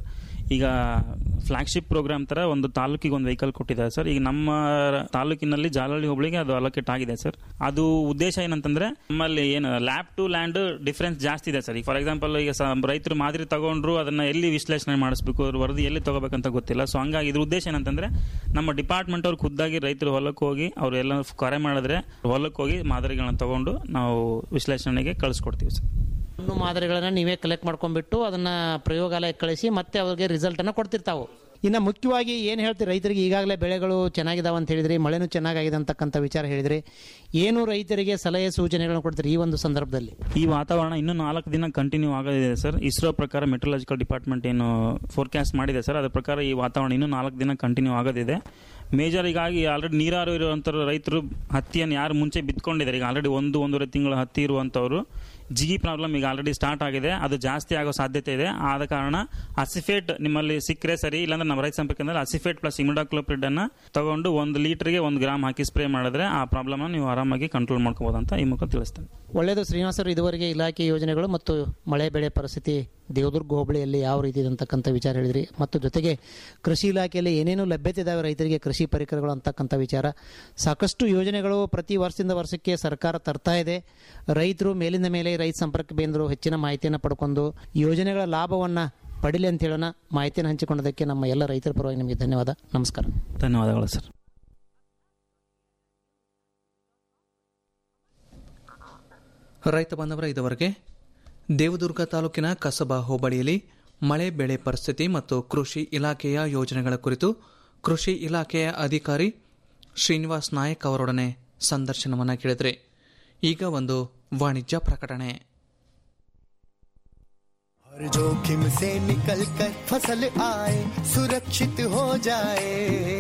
ಈಗ ಫ್ಲಾಗ್ಶಿಪ್ ಪ್ರೋಗ್ರಾಮ್ ತರ ಒಂದು ತಾಲೂಕಿಗೆ ಒಂದು ವೆಹಿಕಲ್ ಕೊಟ್ಟಿದ್ದಾರೆ ಸರ್ ಈಗ ನಮ್ಮ ತಾಲೂಕಿನಲ್ಲಿ ಜಾಲಹಳ್ಳಿ ಹೋಬಳಿಗೆ ಅದು ಅಲೋಕೇಟ್ ಆಗಿದೆ ಸರ್ ಅದು ಉದ್ದೇಶ ಏನಂತಂದ್ರೆ ನಮ್ಮಲ್ಲಿ ಏನು ಲ್ಯಾಬ್ ಟು ಲ್ಯಾಂಡ್ ಡಿಫ್ರೆನ್ಸ್ ಜಾಸ್ತಿ ಇದೆ ಸರ್ ಈಗ ಫಾರ್ ಎಕ್ಸಾಂಪಲ್ ಈಗ ಸ- ರೈತರು ಮಾದರಿ ತಗೊಂಡ್ರು ಅದನ್ನ ಎಲ್ಲಿ ವಿಶ್ಲೇಷಣೆ ಮಾಡಿಸ್ಬೇಕು ಅವ್ರ ವರದಿ ಎಲ್ಲಿ ತಗೋಬೇಕಂತ ಗೊತ್ತಿಲ್ಲ ಸೊ ಹಂಗಾಗಿ ಇದ್ರ ಉದ್ದೇಶ ಏನಂತಂದ್ರೆ ನಮ್ಮ ಡಿಪಾರ್ಟ್ಮೆಂಟ್ ಅವ್ರು ಖುದ್ದಾಗಿ ರೈತರು ಹೊಲಕ್ಕೆ ಹೋಗಿ ಅವ್ರು ಎಲ್ಲ ಕರೆ ಮಾಡಿದ್ರೆ ಹೊಲಕ್ಕೆ ಹೋಗಿ ಮಾದರಿಗಳನ್ನ ತಗೊಂಡು ನಾವು ವಿಶ್ಲೇಷಣೆಗೆ ಕಳಿಸ್ಕೊಡ್ತೀವಿ ಸರ್ ಮಣ್ಣು ಮಾದರಿಗಳನ್ನ ನೀವೇ ಕಲೆಕ್ಟ್ ಮಾಡ್ಕೊಂಡ್ಬಿಟ್ಟು ಅದನ್ನ ಪ್ರಯೋಗಾಲಯಕ್ಕೆ ಕಳಿಸಿ ಮತ್ತೆ ಅವ್ರಿಗೆ ರಿಸಲ್ಟ್ ಅನ್ನ ಕೊಡ್ತಿರ್ತಾವು ಇನ್ನು ಮುಖ್ಯವಾಗಿ ಏನು ಹೇಳ್ತೀರಿ ರೈತರಿಗೆ ಈಗಾಗಲೇ ಬೆಳೆಗಳು ಚೆನ್ನಾಗಿದಾವೆ ಅಂತ ಹೇಳಿದ್ರಿ ಮಳೆನೂ ಚೆನ್ನಾಗಿದೆ ಅಂತಕ್ಕಂಥ ವಿಚಾರ ಹೇಳಿದ್ರಿ ಏನು ರೈತರಿಗೆ ಸಲಹೆ ಸೂಚನೆಗಳನ್ನು ಕೊಡ್ತೀರಿ ಈ ಒಂದು ಸಂದರ್ಭದಲ್ಲಿ ಈ ವಾತಾವರಣ ಇನ್ನೂ ನಾಲ್ಕು ದಿನ ಕಂಟಿನ್ಯೂ ಆಗಲಿದೆ ಸರ್ ಇಸ್ರೋ ಪ್ರಕಾರ ಮೆಟ್ರಲಾಜಿಕಲ್ ಡಿಪಾರ್ಟ್ಮೆಂಟ್ ಏನು ಫೋರ್ಕಾಸ್ಟ್ ಮಾಡಿದೆ ಸರ್ ಅದ್ರ ಪ್ರಕಾರ ಈ ವಾತಾವರಣ ಇನ್ನೂ ನಾಲ್ಕು ದಿನ ಕಂಟಿನ್ಯೂ ಆಗೋದಿದೆ ಮೇಜರ್ ಹೀಗಾಗಿ ಆಲ್ರೆಡಿ ನೀರಾರು ಇರುವಂಥ ರೈತರು ಹತ್ತಿಯನ್ನು ಯಾರು ಮುಂಚೆ ಬಿತ್ಕೊಂಡಿದ್ದಾರೆ ಈಗ ಆಲ್ರೆಡಿ ಒಂದು ಒಂದೂವರೆ ತಿಂಗಳು ಹತ್ತಿ ಇರುವಂಥವ್ರು ಜಿಗಿ ಪ್ರಾಬ್ಲಮ್ ಈಗ ಆಲ್ರೆಡಿ ಸ್ಟಾರ್ಟ್ ಆಗಿದೆ ಅದು ಜಾಸ್ತಿ ಆಗೋ ಸಾಧ್ಯತೆ ಇದೆ ಆದ ಕಾರಣ ಅಸಿಫೇಟ್ ನಿಮ್ಮಲ್ಲಿ ಸಿಕ್ಕರೆ ಸರಿ ಇಲ್ಲಾಂದ್ರೆ ನಮ್ಮ ರೈತ ಸಂಪರ್ಕದಲ್ಲಿ ಅಸಿಫೇಟ್ ಪ್ಲಸ್ ಇಮಿಡಾಕ್ಲೋಪ್ರಿಡ್ ಅನ್ನ ತಗೊಂಡು ಒಂದು ಲೀಟರ್ಗೆ ಒಂದು ಗ್ರಾಮ್ ಹಾಕಿ ಸ್ಪ್ರೇ ಮಾಡಿದ್ರೆ ಆ ಪ್ರಾಬ್ಲಮ್ ನೀವು ಆರಾಮಾಗಿ ಕಂಟ್ರೋಲ್ ಮಾಡ್ಕೋಬಹುದು ಅಂತ ಈ ಮೂಲಕ ತಿಳಿಸ್ತೇನೆ ಒಳ್ಳೆಯದು ಶ್ರೀನಿವಾಸರು ಇದುವರೆಗೆ ಇಲಾಖೆ ಯೋಜನೆಗಳು ಮತ್ತು ಮಳೆ ಬೆಳೆ ಪರಿಸ್ಥಿತಿ ದೇವದುರ್ಗ ಹೋಬಳಿಯಲ್ಲಿ ಯಾವ ರೀತಿ ಇದೆ ಅಂತಕ್ಕಂಥ ವಿಚಾರ ಹೇಳಿದ್ರಿ ಮತ್ತು ಜೊತೆಗೆ ಕೃಷಿ ಇಲಾಖೆಯಲ್ಲಿ ಏನೇನು ಲಭ್ಯತೆ ಇದಾವೆ ರೈತರಿಗೆ ಕೃಷಿ ಪರಿಕರಗಳು ಅಂತಕ್ಕಂಥ ವಿಚಾರ ಸಾಕಷ್ಟು ಯೋಜನೆಗಳು ಪ್ರತಿ ವರ್ಷದಿಂದ ವರ್ಷಕ್ಕೆ ಸರ್ಕಾರ ತರ್ತಾ ಇದೆ ರೈತರು ಮೇಲಿಂದ ಮೇಲೆ ರೈತ ಸಂಪರ್ಕ ಕೇಂದ್ರರು ಹೆಚ್ಚಿನ ಮಾಹಿತಿಯನ್ನು ಪಡ್ಕೊಂಡು ಯೋಜನೆಗಳ ಲಾಭವನ್ನು ಪಡಿಲಿ ಅಂತ ಹೇಳೋಣ ಮಾಹಿತಿಯನ್ನು ಹಂಚಿಕೊಂಡದಕ್ಕೆ ನಮ್ಮ ಎಲ್ಲ ರೈತರ ಪರವಾಗಿ ನಿಮಗೆ ಧನ್ಯವಾದ ನಮಸ್ಕಾರ ಧನ್ಯವಾದಗಳು ಸರ್ ರೈತ ಬಾಂಧವರ ಇದುವರೆಗೆ ದೇವದುರ್ಗ ತಾಲೂಕಿನ ಕಸಬಾ ಹೋಬಳಿಯಲ್ಲಿ ಮಳೆ ಬೆಳೆ ಪರಿಸ್ಥಿತಿ ಮತ್ತು ಕೃಷಿ ಇಲಾಖೆಯ ಯೋಜನೆಗಳ ಕುರಿತು ಕೃಷಿ ಇಲಾಖೆಯ ಅಧಿಕಾರಿ ಶ್ರೀನಿವಾಸ್ ನಾಯಕ್ ಅವರೊಡನೆ ಸಂದರ್ಶನವನ್ನು ಕೇಳಿದ್ರೆ ಈಗ ಒಂದು ವಾಣಿಜ್ಯ ಪ್ರಕಟಣೆ हर जोखिम से निकल कर फसल आए सुरक्षित हो जाए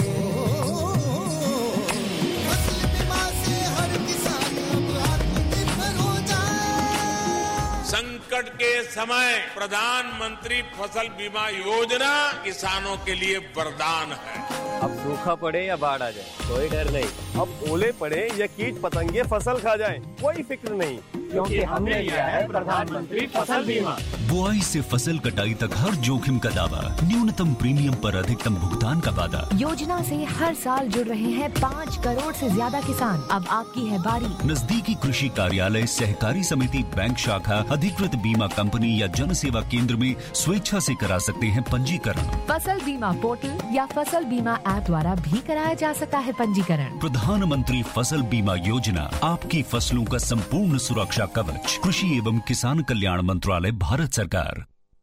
फसल बीमा से हर किसान अब आत्मनिर्भर हो जाए संकट के समय प्रधानमंत्री फसल बीमा योजना किसानों के लिए वरदान है अब सूखा पड़े या बाढ़ आ जाए कोई डर नहीं अब ओले पड़े या कीट पतंगे फसल खा जाए कोई फिक्र नहीं क्योंकि हमने लिया है प्रधानमंत्री फसल बीमा बुआई से फसल कटाई तक हर जोखिम का दावा न्यूनतम प्रीमियम पर अधिकतम भुगतान का वादा योजना से हर साल जुड़ रहे हैं पाँच करोड़ से ज्यादा किसान अब आपकी है बारी नजदीकी कृषि कार्यालय सहकारी समिति बैंक शाखा अधिकृत बीमा कंपनी या जन सेवा केंद्र में स्वेच्छा से करा सकते हैं पंजीकरण फसल बीमा पोर्टल या फसल बीमा ऐप द्वारा भी कराया जा सकता है पंजीकरण प्रधानमंत्री फसल बीमा योजना आपकी फसलों का संपूर्ण सुरक्षा कवच कृषि एवं किसान कल्याण मंत्रालय भारत सरकार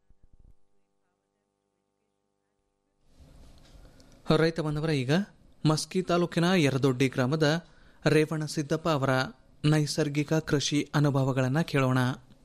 ರೈತ ಬಾಂಧವರ ಈಗ ಮಸ್ಕಿ ತಾಲೂಕಿನ ಯರದೊಡ್ಡಿ ಗ್ರಾಮದ ರೇವಣ ಸಿದ್ದಪ್ಪ ಅವರ ನೈಸರ್ಗಿಕ ಕೃಷಿ ಅನುಭವಗಳನ್ನು ಕೇಳೋಣ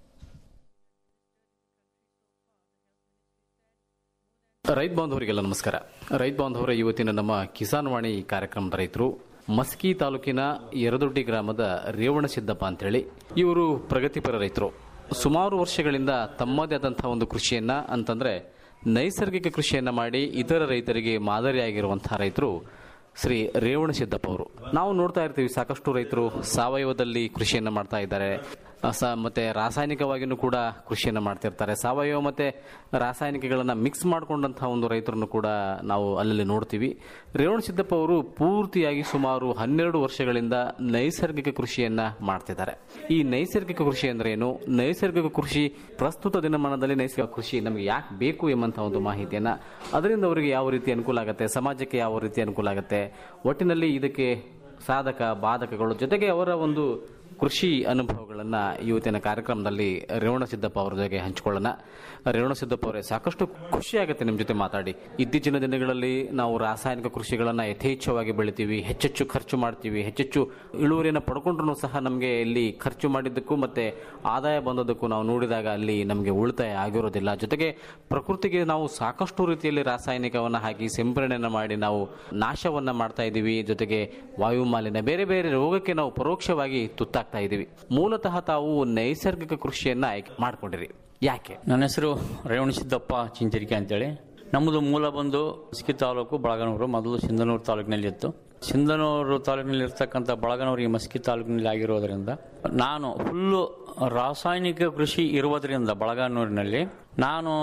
ರೈತ ಬಾಂಧವರಿಗೆಲ್ಲ ನಮಸ್ಕಾರ ರೈತ ಬಾಂಧವರ ಇವತ್ತಿನ ನಮ್ಮ ಕಿಸಾನ್ ವಾಣಿ ಕಾರ್ಯಕ್ರಮದ ರೈತರು ಮಸ್ಕಿ ತಾಲೂಕಿನ ಯರದೊಡ್ಡಿ ಗ್ರಾಮದ ರೇವಣ ಸಿದ್ದಪ್ಪ ಅಂತೇಳಿ ಇವರು ಪ್ರಗತಿಪರ ರೈತರು ಸುಮಾರು ವರ್ಷಗಳಿಂದ ತಮ್ಮದೇ ಆದಂತಹ ಒಂದು ಕೃಷಿಯನ್ನ ಅಂತಂದ್ರೆ ನೈಸರ್ಗಿಕ ಕೃಷಿಯನ್ನ ಮಾಡಿ ಇತರ ರೈತರಿಗೆ ಮಾದರಿಯಾಗಿರುವಂತಹ ರೈತರು ಶ್ರೀ ರೇವಣ ಸಿದ್ದಪ್ಪ ಅವರು ನಾವು ನೋಡ್ತಾ ಇರ್ತೀವಿ ಸಾಕಷ್ಟು ರೈತರು ಸಾವಯವದಲ್ಲಿ ಕೃಷಿಯನ್ನ ಮಾಡ್ತಾ ಇದ್ದಾರೆ ಆ, ಸ ಮತ್ತೆ ರಾಸಾಯನಿಕವಾಗಿಯೂ ಕೂಡ ಕೃಷಿಯನ್ನ ಮಾಡ್ತಿರ್ತಾರೆ ಸಾವಯವ ಮತ್ತೆ ರಾಸಾಯನಿಕಗಳನ್ನ ಮಿಕ್ಸ್ ಮಾಡ್ಕೊಂಡಂತಹ ಒಂದು ರೈತರನ್ನು ಕೂಡ ನಾವು ಅಲ್ಲಲ್ಲಿ ನೋಡ್ತೀವಿ ರೇವಣ ಸಿದ್ದಪ್ಪ ಅವರು ಪೂರ್ತಿಯಾಗಿ ಸುಮಾರು ಹನ್ನೆರಡು ವರ್ಷಗಳಿಂದ ನೈಸರ್ಗಿಕ ಕೃಷಿಯನ್ನ ಮಾಡ್ತಿದ್ದಾರೆ ಈ ನೈಸರ್ಗಿಕ ಕೃಷಿ ಅಂದ್ರೆ ಏನು ನೈಸರ್ಗಿಕ ಕೃಷಿ ಪ್ರಸ್ತುತ ದಿನಮಾನದಲ್ಲಿ ನೈಸರ್ಗಿಕ ಕೃಷಿ ನಮಗೆ ಯಾಕೆ ಬೇಕು ಎಂಬಂತಹ ಒಂದು ಮಾಹಿತಿಯನ್ನ ಅದರಿಂದ ಅವರಿಗೆ ಯಾವ ರೀತಿ ಅನುಕೂಲ ಆಗುತ್ತೆ ಸಮಾಜಕ್ಕೆ ಯಾವ ರೀತಿ ಅನುಕೂಲ ಆಗುತ್ತೆ ಒಟ್ಟಿನಲ್ಲಿ ಇದಕ್ಕೆ ಸಾಧಕ ಬಾಧಕಗಳು ಜೊತೆಗೆ ಅವರ ಒಂದು ಕೃಷಿ ಅನುಭವಗಳನ್ನು ಇವತ್ತಿನ ಕಾರ್ಯಕ್ರಮದಲ್ಲಿ ರೇವಣ ಸಿದ್ದಪ್ಪ ಅವರ ಜೊತೆಗೆ ಹಂಚಿಕೊಳ್ಳೋಣ ರೇವಣ ಸಿದ್ದಪ್ಪ ಅವರೇ ಸಾಕಷ್ಟು ಖುಷಿ ಆಗುತ್ತೆ ನಿಮ್ಮ ಜೊತೆ ಮಾತಾಡಿ ಇತ್ತೀಚಿನ ದಿನಗಳಲ್ಲಿ ನಾವು ರಾಸಾಯನಿಕ ಕೃಷಿಗಳನ್ನು ಯಥೇಚ್ಛವಾಗಿ ಬೆಳಿತೀವಿ ಹೆಚ್ಚೆಚ್ಚು ಖರ್ಚು ಮಾಡ್ತೀವಿ ಹೆಚ್ಚೆಚ್ಚು ಇಳುವರಿಯನ್ನು ಪಡ್ಕೊಂಡ್ರೂ ಸಹ ನಮಗೆ ಇಲ್ಲಿ ಖರ್ಚು ಮಾಡಿದ್ದಕ್ಕೂ ಮತ್ತೆ ಆದಾಯ ಬಂದದಕ್ಕೂ ನಾವು ನೋಡಿದಾಗ ಅಲ್ಲಿ ನಮಗೆ ಉಳಿತಾಯ ಆಗಿರೋದಿಲ್ಲ ಜೊತೆಗೆ ಪ್ರಕೃತಿಗೆ ನಾವು ಸಾಕಷ್ಟು ರೀತಿಯಲ್ಲಿ ರಾಸಾಯನಿಕವನ್ನು ಹಾಕಿ ಸಿಂಪರಣೆಯನ್ನು ಮಾಡಿ ನಾವು ನಾಶವನ್ನ ಮಾಡ್ತಾ ಇದ್ದೀವಿ ಜೊತೆಗೆ ವಾಯು ಮಾಲಿನ್ಯ ಬೇರೆ ಬೇರೆ ರೋಗಕ್ಕೆ ನಾವು ಪರೋಕ್ಷವಾಗಿ ತುತ್ತಾಗ್ತಾ ಇದ್ದೀವಿ ಮೂಲತಃ ತಾವು ನೈಸರ್ಗಿಕ ಕೃಷಿಯನ್ನ ಆಯ್ಕೆ ಮಾಡ್ಕೊಂಡಿರಿ ಯಾಕೆ ನನ್ನ ಹೆಸರು ರೇವಣಸಿದ್ದಪ್ಪ ಚಿಂಚರಿಕೆ ಅಂತೇಳಿ ನಮ್ಮದು ಮೂಲ ಬಂದು ಸಿಕ್ಕಿ ತಾಲೂಕು ಬಳಗನೂರು ಮೊದಲು ಸಿಂಧನೂರು ತಾಲೂಕಿನಲ್ಲಿ ಇತ್ತು ಸಿಂಧನೂರು ತಾಲೂಕಿನಲ್ಲಿ ಇರ್ತಕ್ಕಂಥ ಬಳಗನೂರು ಈ ಮಸ್ಕಿ ತಾಲೂಕಿನಲ್ಲಿ ಆಗಿರೋದ್ರಿಂದ ನಾನು ಫುಲ್ಲು ರಾಸಾಯನಿಕ ಕೃಷಿ ಇರುವುದರಿಂದ ಬಳಗನೂರಿನಲ್ಲಿ ನಾನು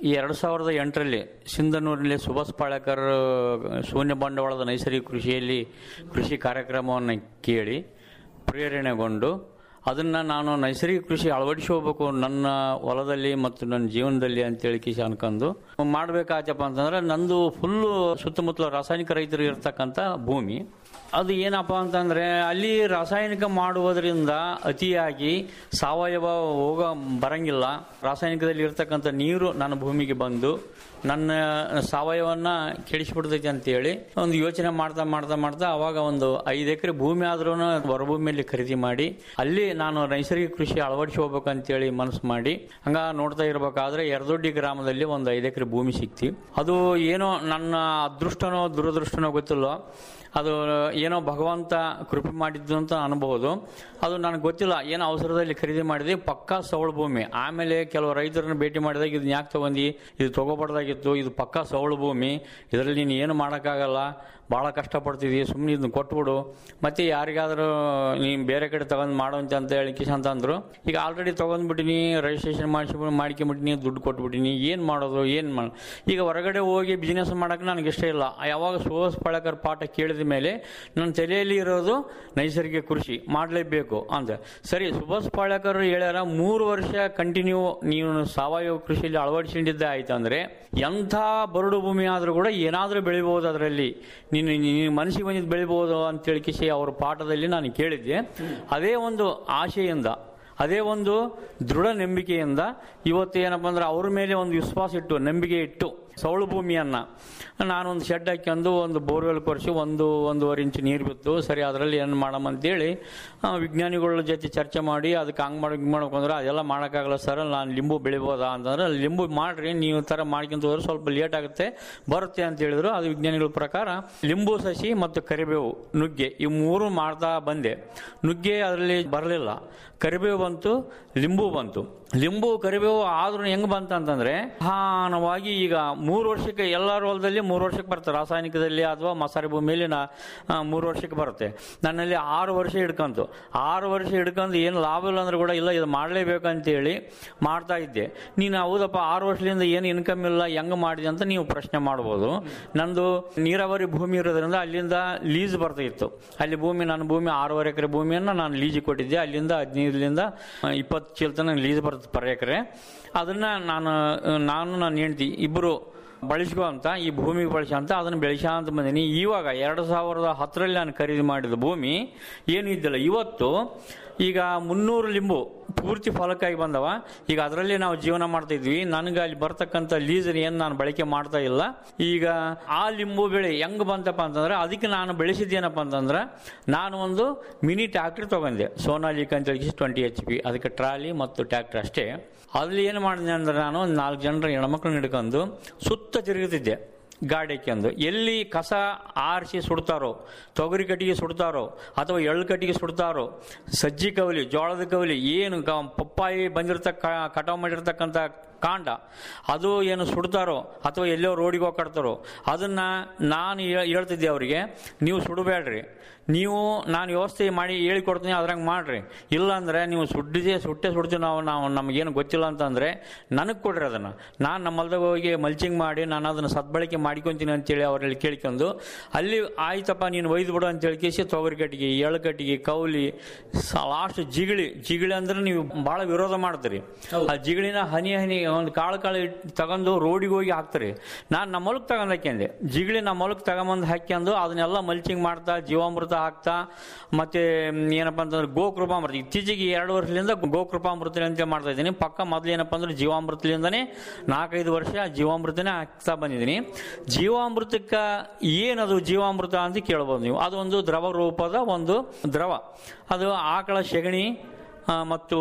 ಈ ಎರಡು ಸಾವಿರದ ಎಂಟರಲ್ಲಿ ಸಿಂಧನೂರಿನಲ್ಲಿ ಸುಭಾಷ್ ಪಾಳೇಕರ್ ಶೂನ್ಯ ಬಂಡವಾಳದ ನೈಸರ್ಗಿಕ ಕೃಷಿಯಲ್ಲಿ ಕೃಷಿ ಕಾರ್ಯಕ್ರಮವನ್ನು ಕೇಳಿ ಪ್ರೇರಣೆಗೊಂಡು ಅದನ್ನು ನಾನು ನೈಸರ್ಗಿಕ ಕೃಷಿ ಅಳವಡಿಸ್ಕೋಬೇಕು ನನ್ನ ಹೊಲದಲ್ಲಿ ಮತ್ತು ನನ್ನ ಜೀವನದಲ್ಲಿ ಅಂತೇಳಿ ಕಿಸಿ ಅನ್ಕೊಂಡು ಮಾಡಬೇಕಾಯ್ತಪ್ಪ ಅಂತಂದ್ರೆ ನಂದು ಫುಲ್ಲು ಸುತ್ತಮುತ್ತಲ ರಾಸಾಯನಿಕ ರೈತರು ಇರ್ತಕ್ಕಂಥ ಭೂಮಿ ಅದು ಏನಪ್ಪ ಅಂತಂದ್ರೆ ಅಲ್ಲಿ ರಾಸಾಯನಿಕ ಮಾಡುವುದರಿಂದ ಅತಿಯಾಗಿ ಸಾವಯವ ಹೋಗ ಬರಂಗಿಲ್ಲ ರಾಸಾಯನಿಕದಲ್ಲಿ ಇರ್ತಕ್ಕಂಥ ನೀರು ನನ್ನ ಭೂಮಿಗೆ ಬಂದು ನನ್ನ ಸಾವಯವನ್ನ ಕೆಡಿಸ್ಬಿಡ್ತೈತಿ ಅಂತೇಳಿ ಒಂದು ಯೋಚನೆ ಮಾಡ್ತಾ ಮಾಡ್ತಾ ಮಾಡ್ತಾ ಅವಾಗ ಒಂದು ಐದು ಎಕರೆ ಭೂಮಿ ಆದ್ರೂ ಹೊರಭೂಮಿಯಲ್ಲಿ ಖರೀದಿ ಮಾಡಿ ಅಲ್ಲಿ ನಾನು ನೈಸರ್ಗಿಕ ಕೃಷಿ ಅಳವಡಿಸ್ಕೋಬೇಕು ಅಂತೇಳಿ ಮನಸ್ಸು ಮಾಡಿ ಹಂಗ ನೋಡ್ತಾ ಇರಬೇಕಾದ್ರೆ ಎರದೊಡ್ಡಿ ಗ್ರಾಮದಲ್ಲಿ ಒಂದು ಐದು ಎಕರೆ ಭೂಮಿ ಸಿಕ್ತಿ ಅದು ಏನೋ ನನ್ನ ಅದೃಷ್ಟನೋ ದುರದೃಷ್ಟನೋ ಗೊತ್ತಿಲ್ಲ ಅದು ಏನೋ ಭಗವಂತ ಕೃಪೆ ಮಾಡಿದ್ದು ಅಂತ ಅನ್ಬಹುದು ಅದು ನನಗೆ ಗೊತ್ತಿಲ್ಲ ಏನೋ ಅವಸರದಲ್ಲಿ ಖರೀದಿ ಮಾಡಿದೆ ಪಕ್ಕಾ ಸವಳು ಭೂಮಿ ಆಮೇಲೆ ಕೆಲವು ರೈತರನ್ನ ಭೇಟಿ ಮಾಡಿದಾಗ ಇದನ್ನ ಯಾಕೆ ತಗೊಂಡಿ ಇದು ತಗೋಬಾರ್ದಾಗಿತ್ತು ಇದು ಪಕ್ಕಾ ಸವಳು ಭೂಮಿ ಇದರಲ್ಲಿ ನೀನು ಏನು ಮಾಡೋಕ್ಕಾಗಲ್ಲ ಭಾಳ ಕಷ್ಟಪಡ್ತಿದ್ದಿ ಸುಮ್ಮನೆ ಇದನ್ನ ಕೊಟ್ಬಿಡು ಮತ್ತೆ ಯಾರಿಗಾದರೂ ನೀನು ಬೇರೆ ಕಡೆ ತಗೊಂಡು ಮಾಡುವಂತೆ ಅಂತ ಹೇಳಿ ಕಿಶನ್ ಅಂದ್ರು ಈಗ ಆಲ್ರೆಡಿ ತಗೊಂಡ್ಬಿಟ್ಟಿನಿ ರಿಜಿಸ್ಟ್ರೇಷನ್ ಮಾಡಿಸಿ ಮಾಡ್ಕೊಂಬಿಟ್ಟಿನಿ ದುಡ್ಡು ಕೊಟ್ಬಿಟ್ಟಿನಿ ಏನು ಮಾಡೋದು ಏನು ಮಾಡ ಈಗ ಹೊರಗಡೆ ಹೋಗಿ ಬಿಸ್ನೆಸ್ ಮಾಡೋಕೆ ನನಗೆ ಇಷ್ಟ ಇಲ್ಲ ಯಾವಾಗ ಸುಭಾಷ್ ಪಾಳೇಕರ್ ಪಾಠ ಕೇಳಿದ ಮೇಲೆ ನನ್ನ ತಲೆಯಲ್ಲಿ ಇರೋದು ನೈಸರ್ಗಿಕ ಕೃಷಿ ಮಾಡಲೇಬೇಕು ಅಂತ ಸರಿ ಸುಭಾಷ್ ಪಾಳೇಕರ್ ಹೇಳ್ಯಾರ ಮೂರು ವರ್ಷ ಕಂಟಿನ್ಯೂ ನೀವು ಸಾವಯವ ಕೃಷಿಯಲ್ಲಿ ಅಳವಡಿಸಿಕೊಂಡಿದ್ದೆ ಆಯ್ತು ಅಂದ್ರೆ ಎಂಥ ಬರಡು ಭೂಮಿ ಆದರೂ ಕೂಡ ಏನಾದರೂ ಬೆಳಿಬಹುದು ಅದರಲ್ಲಿ ನೀನು ನೀನು ಮನಸ್ಸಿಗೆ ಬಂದಿದ್ದು ಬೆಳಿಬಹುದು ಅಂತೇಳಿ ಕಿಸಿ ಅವ್ರ ಪಾಠದಲ್ಲಿ ನಾನು ಕೇಳಿದ್ದೆ ಅದೇ ಒಂದು ಆಶೆಯಿಂದ ಅದೇ ಒಂದು ದೃಢ ನಂಬಿಕೆಯಿಂದ ಇವತ್ತು ಏನಪ್ಪ ಅಂದ್ರೆ ಅವ್ರ ಮೇಲೆ ಒಂದು ವಿಶ್ವಾಸ ಇಟ್ಟು ನಂಬಿಕೆ ಇಟ್ಟು ಸೌಳು ಭೂಮಿಯನ್ನ ನಾನೊಂದು ಶೆಡ್ ಹಾಕ್ಯಂದು ಒಂದು ಬೋರ್ವೆಲ್ ಕೊರೆಸಿ ಒಂದು ಒಂದೂವರೆ ಇಂಚು ನೀರು ಬಿತ್ತು ಸರಿ ಅದರಲ್ಲಿ ಏನು ಮಾಡಮ್ಮ ಅಂತೇಳಿ ಆ, ವಿಜ್ಞಾನಿಗಳ ಜೊತೆ ಚರ್ಚೆ ಮಾಡಿ ಅದಕ್ಕೆ ಹಂಗೆ ಮಾಡಿ ಹಿಂಗೆ ಮಾಡ್ಬೇಕು ಅಂದ್ರೆ ಅದೆಲ್ಲ ಮಾಡೋಕ್ಕಾಗಲ್ಲ ಸರ್ ನಾನು ಲಿಂಬು ಬೆಳಿಬೋದಾ ಅಂತಂದ್ರೆ ಲಿಂಬು ಮಾಡ್ರಿ ನೀವು ಈ ಥರ ಮಾಡ್ಕೊಂತ ಹೋದ್ರೆ ಸ್ವಲ್ಪ ಲೇಟ್ ಆಗುತ್ತೆ ಬರುತ್ತೆ ಅಂತ ಹೇಳಿದ್ರು ಅದು ವಿಜ್ಞಾನಿಗಳ ಪ್ರಕಾರ ಲಿಂಬು ಸಸಿ ಮತ್ತು ಕರಿಬೇವು ನುಗ್ಗೆ ಈ ಮೂರು ಮಾಡ್ತಾ ಬಂದೆ ನುಗ್ಗೆ ಅದರಲ್ಲಿ ಬರಲಿಲ್ಲ ಕರಿಬೇವು ಬಂತು ಲಿಂಬು ಬಂತು ಲಿಂಬು ಕರಿಬೇವು ಆದ್ರೂ ಹೆಂಗ್ ಬಂತ ಅಂತಂದ್ರೆ ಹಾನವಾಗಿ ಈಗ ಮೂರು ವರ್ಷಕ್ಕೆ ಎಲ್ಲರ ಹೊಲದಲ್ಲಿ ಮೂರು ವರ್ಷಕ್ಕೆ ಬರುತ್ತೆ ರಾಸಾಯನಿಕದಲ್ಲಿ ಅಥವಾ ಮಸಾರಿ ಭೂಮಿಯಲ್ಲಿ ನಾ ಆ, ಮೂರು ವರ್ಷಕ್ಕೆ ಬರುತ್ತೆ ನನ್ನಲ್ಲಿ ಆರು ವರ್ಷ ಹಿಡ್ಕಂತು ಆರು ವರ್ಷ ಹಿಡ್ಕೊಂಡು ಏನು ಲಾಭ ಇಲ್ಲ ಅಂದ್ರೆ ಕೂಡ ಇಲ್ಲ ಇದು ಮಾಡಲೇಬೇಕಂತೇಳಿ ಮಾಡ್ತಾ ಇದ್ದೆ ನೀನು ಹೌದಪ್ಪ ಆರು ವರ್ಷದಿಂದ ಏನು ಇನ್ಕಮ್ ಇಲ್ಲ ಹೆಂಗ್ ಮಾಡಿದೆ ಅಂತ ನೀವು ಪ್ರಶ್ನೆ ಮಾಡ್ಬೋದು ನಂದು ನೀರಾವರಿ ಭೂಮಿ ಇರೋದ್ರಿಂದ ಅಲ್ಲಿಂದ ಲೀಸ್ ಬರ್ತಾ ಇತ್ತು ಅಲ್ಲಿ ಭೂಮಿ ನನ್ನ ಭೂಮಿ ಆರೂವರೆ ಎಕರೆ ಭೂಮಿಯನ್ನು ನಾನು ಲೀಜಿಗೆ ಕೊಟ್ಟಿದ್ದೆ ಅಲ್ಲಿಂದ ಹದಿನೈದರಿಂದ ಇಪ್ಪತ್ತು ಚೀಲ ತನಕ ಲೀಸ್ ಬರುತ್ತೆ ಪರ್ ಎಕರೆ ಅದನ್ನ ನಾನು ನಾನು ನನ್ನ ಹೆಂಡತಿ ಇಬ್ಬರು ಬಳಸ್ಕೋ ಅಂತ ಈ ಭೂಮಿಗೆ ಬಳಸ ಅಂತ ಅದನ್ನು ಬೆಳೆಸ ಅಂತ ಬಂದೀನಿ ಇವಾಗ ಎರಡು ಸಾವಿರದ ಹತ್ತರಲ್ಲಿ ನಾನು ಖರೀದಿ ಮಾಡಿದ ಭೂಮಿ ಏನು ಇದ್ದಿಲ್ಲ ಇವತ್ತು ಈಗ ಮುನ್ನೂರು ಲಿಂಬು ಪೂರ್ತಿ ಫಲಕ್ಕಾಗಿ ಬಂದವ ಈಗ ಅದರಲ್ಲಿ ನಾವು ಜೀವನ ಮಾಡ್ತಾ ಇದ್ವಿ ನನಗೆ ಅಲ್ಲಿ ಬರ್ತಕ್ಕಂಥ ಲೀಸನ್ ಏನು ನಾನು ಬಳಕೆ ಮಾಡ್ತಾ ಇಲ್ಲ ಈಗ ಆ ಲಿಂಬು ಬೆಳೆ ಹೆಂಗ್ ಬಂತಪ್ಪ ಅಂತಂದ್ರೆ ಅದಕ್ಕೆ ನಾನು ಬೆಳೆಸಿದ್ದೇನಪ್ಪ ಅಂತಂದ್ರೆ ನಾನು ಒಂದು ಮಿನಿ ಟ್ಯಾಕ್ಟ್ರಿ ತಗೊಂಡೆ ಸೋನಾಲಿಕ್ ಅಂತ ಹೇಳಿ ಟ್ವೆಂಟಿ ಎಚ್ ಪಿ ಅದಕ್ಕೆ ಟ್ರಾಲಿ ಮತ್ತು ಟ್ಯಾಕ್ಟ್ರ್ ಅಷ್ಟೇ ಅಲ್ಲಿ ಏನು ಮಾಡಿದೆ ಅಂದ್ರೆ ನಾನು ಒಂದು ನಾಲ್ಕು ಜನರ ಹೆಣ್ಮಕ್ಳನ್ನ ಹಿಡ್ಕೊಂಡು ಸುತ್ತ ತಿರುಗುತ್ತಿದ್ದೆ ಗಾಡಿ ಹಾಕ್ಯಂದು ಎಲ್ಲಿ ಕಸ ಆರಿಸಿ ಸುಡ್ತಾರೋ ತೊಗರಿ ಕಟ್ಟಿಗೆ ಸುಡ್ತಾರೋ ಅಥವಾ ಎಳ್ಳು ಕಟ್ಟಿಗೆ ಸುಡ್ತಾರೋ ಸಜ್ಜಿ ಕವಲಿ ಜೋಳದ ಕವಲಿ ಏನು ಗ- ಪಪ್ಪಾಯಿ ಬಂದಿರ್ತಕ್ಕ ಕಟಾವು ಮಾಡಿರ್ತಕ್ಕಂಥ ಕಾಂಡ ಅದು ಏನು ಸುಡ್ತಾರೋ ಅಥವಾ ಎಲ್ಲೋ ರೋಡಿಗೆ ಹೋಗಿ ಕಟ್ತಾರೋ ಅದನ್ನ ನಾನು ಹೇ- ಹೇಳ್ತಿದ್ದೆ ಅವರಿಗೆ ನೀವು ಸುಡಬೇಡ್ರಿ ನೀವು ನಾನು ವ್ಯವಸ್ಥೆ ಮಾಡಿ ಹೇಳಿಕೊಡ್ತೀನಿ ಅದ್ರಂಗೆ ಮಾಡ್ರಿ ಇಲ್ಲ ಅಂದ್ರೆ ನೀವು ಸುಡ್ಡಿದೆ ಸುಟ್ಟೆ ಸುಡ್ತೀವಿ ನಾವು ನಾವು ನಮಗೇನು ಗೊತ್ತಿಲ್ಲ ಅಂತಂದ್ರೆ ನನಗೆ ಕೊಡ್ರಿ ಅದನ್ನ ನಾನು ನಮ್ಮ ಹೊಲ್ದಾಗ ಹೋಗಿ ಮಲ್ಚಿಂಗ್ ಮಾಡಿ ನಾನು ಅದನ್ನ ಸದ್ಬಳಕೆ ಮಾಡ್ಕೊಂತೀನಿ ಅಂತೇಳಿ ಅವರಲ್ಲಿ ಕೇಳ್ಕೊಂಡು ಅಲ್ಲಿ ಆಯ್ತಪ್ಪ ನೀನು ಒಯ್ದು ಬಿಡು ಅಂತ ಹೇಳಿ ಕೇಸಿ ತೊಗರಿ ಕಟ್ಟಿಗೆ ಎಳ್ಳು ಕಟ್ಟಿಗೆ ಕೌಲಿ ಲಾಸ್ಟ್ ಜಿಗಿಳಿ ಜಿಗಿಳಿ ಅಂದ್ರೆ ನೀವು ಬಹಳ ವಿರೋಧ ಮಾಡ್ತೀರಿ ಆ ಜಿಗಳಿನ ಹನಿ ಹನಿ ಒಂದು ಕಾಳು ಕಾಳು ಇಟ್ಟು ತಗೊಂಡು ರೋಡಿಗೆ ಹೋಗಿ ಹಾಕ್ತಾರೆ ನಾನು ನಮ್ಮ ಹೊಲಕ್ಕೆ ತಗೊಂಡು ಹಾಕ್ಯಂದೆ ಜಿಗಿಳಿ ನಮ್ಮ ಹೊಲಕ್ಕೆ ತಗೊಂಬಂದು ಹಾಕ್ಯಂದು ಅದನ್ನೆಲ್ಲ ಮಲ್ಚಿಂಗ್ ಮಾಡ್ತಾ ಜೀವಾಮೃತ ಹಾಕ್ತಾ ಮತ್ತೆ ಮ್, ಏನಪ್ಪ ಅಂತಂದ್ರೆ ಗೋಕೃಪಾಮೃತ ಇತ್ತೀಚೆಗೆ ಎರಡು ವರ್ಷದಿಂದ ಗೋಕೃಪಾಮೃತ ಅಂತ ಮಾಡ್ತಾ ಇದ್ದೀನಿ ಪಕ್ಕ ಮೊದಲು ಏನಪ್ಪ ಅಂದ್ರೆ ಜೀವಾಮೃತದಿಂದನೇ ನಾಲ್ಕೈದು ವರ್ಷ ಜೀವಾಮೃತನೇ ಹಾಕ್ತಾ ಬಂದಿದ್ದೀನಿ ಜೀವಾಮೃತಕ್ಕೆ ಏನದು ಜೀವಾಮೃತ ಅಂತ ಕೇಳ್ಬೋದು ನೀವು ಅದೊಂದು ದ್ರವ ರೂಪದ ಒಂದು ದ್ರವ ಅದು ಆಕಳ ಸೆಗಣಿ ಆ, ಮತ್ತು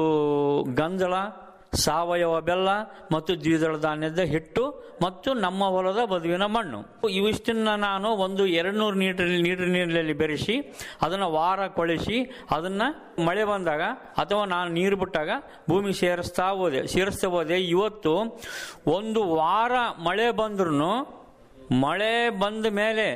ಗಂಜಳ ಸಾವಯವ ಬೆಲ್ಲ ಮತ್ತು ದ್ವಿದಳ ಧಾನ್ಯದ ಹಿಟ್ಟು ಮತ್ತು ನಮ್ಮ ಹೊಲದ ಬದುವಿನ ಮಣ್ಣು ಇವಿಷ್ಟನ್ನ ನಾನು ಒಂದು ಎರಡು ನೂರು ನೀಟರ್ ನೀಟರ್ ನೀರಿನಲ್ಲಿ ಬೆರೆಸಿ ಅದನ್ನು ವಾರ ಕೊಳಿಸಿ ಅದನ್ನ ಮಳೆ ಬಂದಾಗ ಅಥವಾ ನಾನು ನೀರು ಬಿಟ್ಟಾಗ ಭೂಮಿ ಸೇರಿಸ್ತಾ ಹೋದೆ ಸೇರಿಸ್ತಾ ಹೋದೆ ಇವತ್ತು ಒಂದು ವಾರ ಮಳೆ ಬಂದ್ರೂ ಮಳೆ ಬಂದ ಮೇಲೆ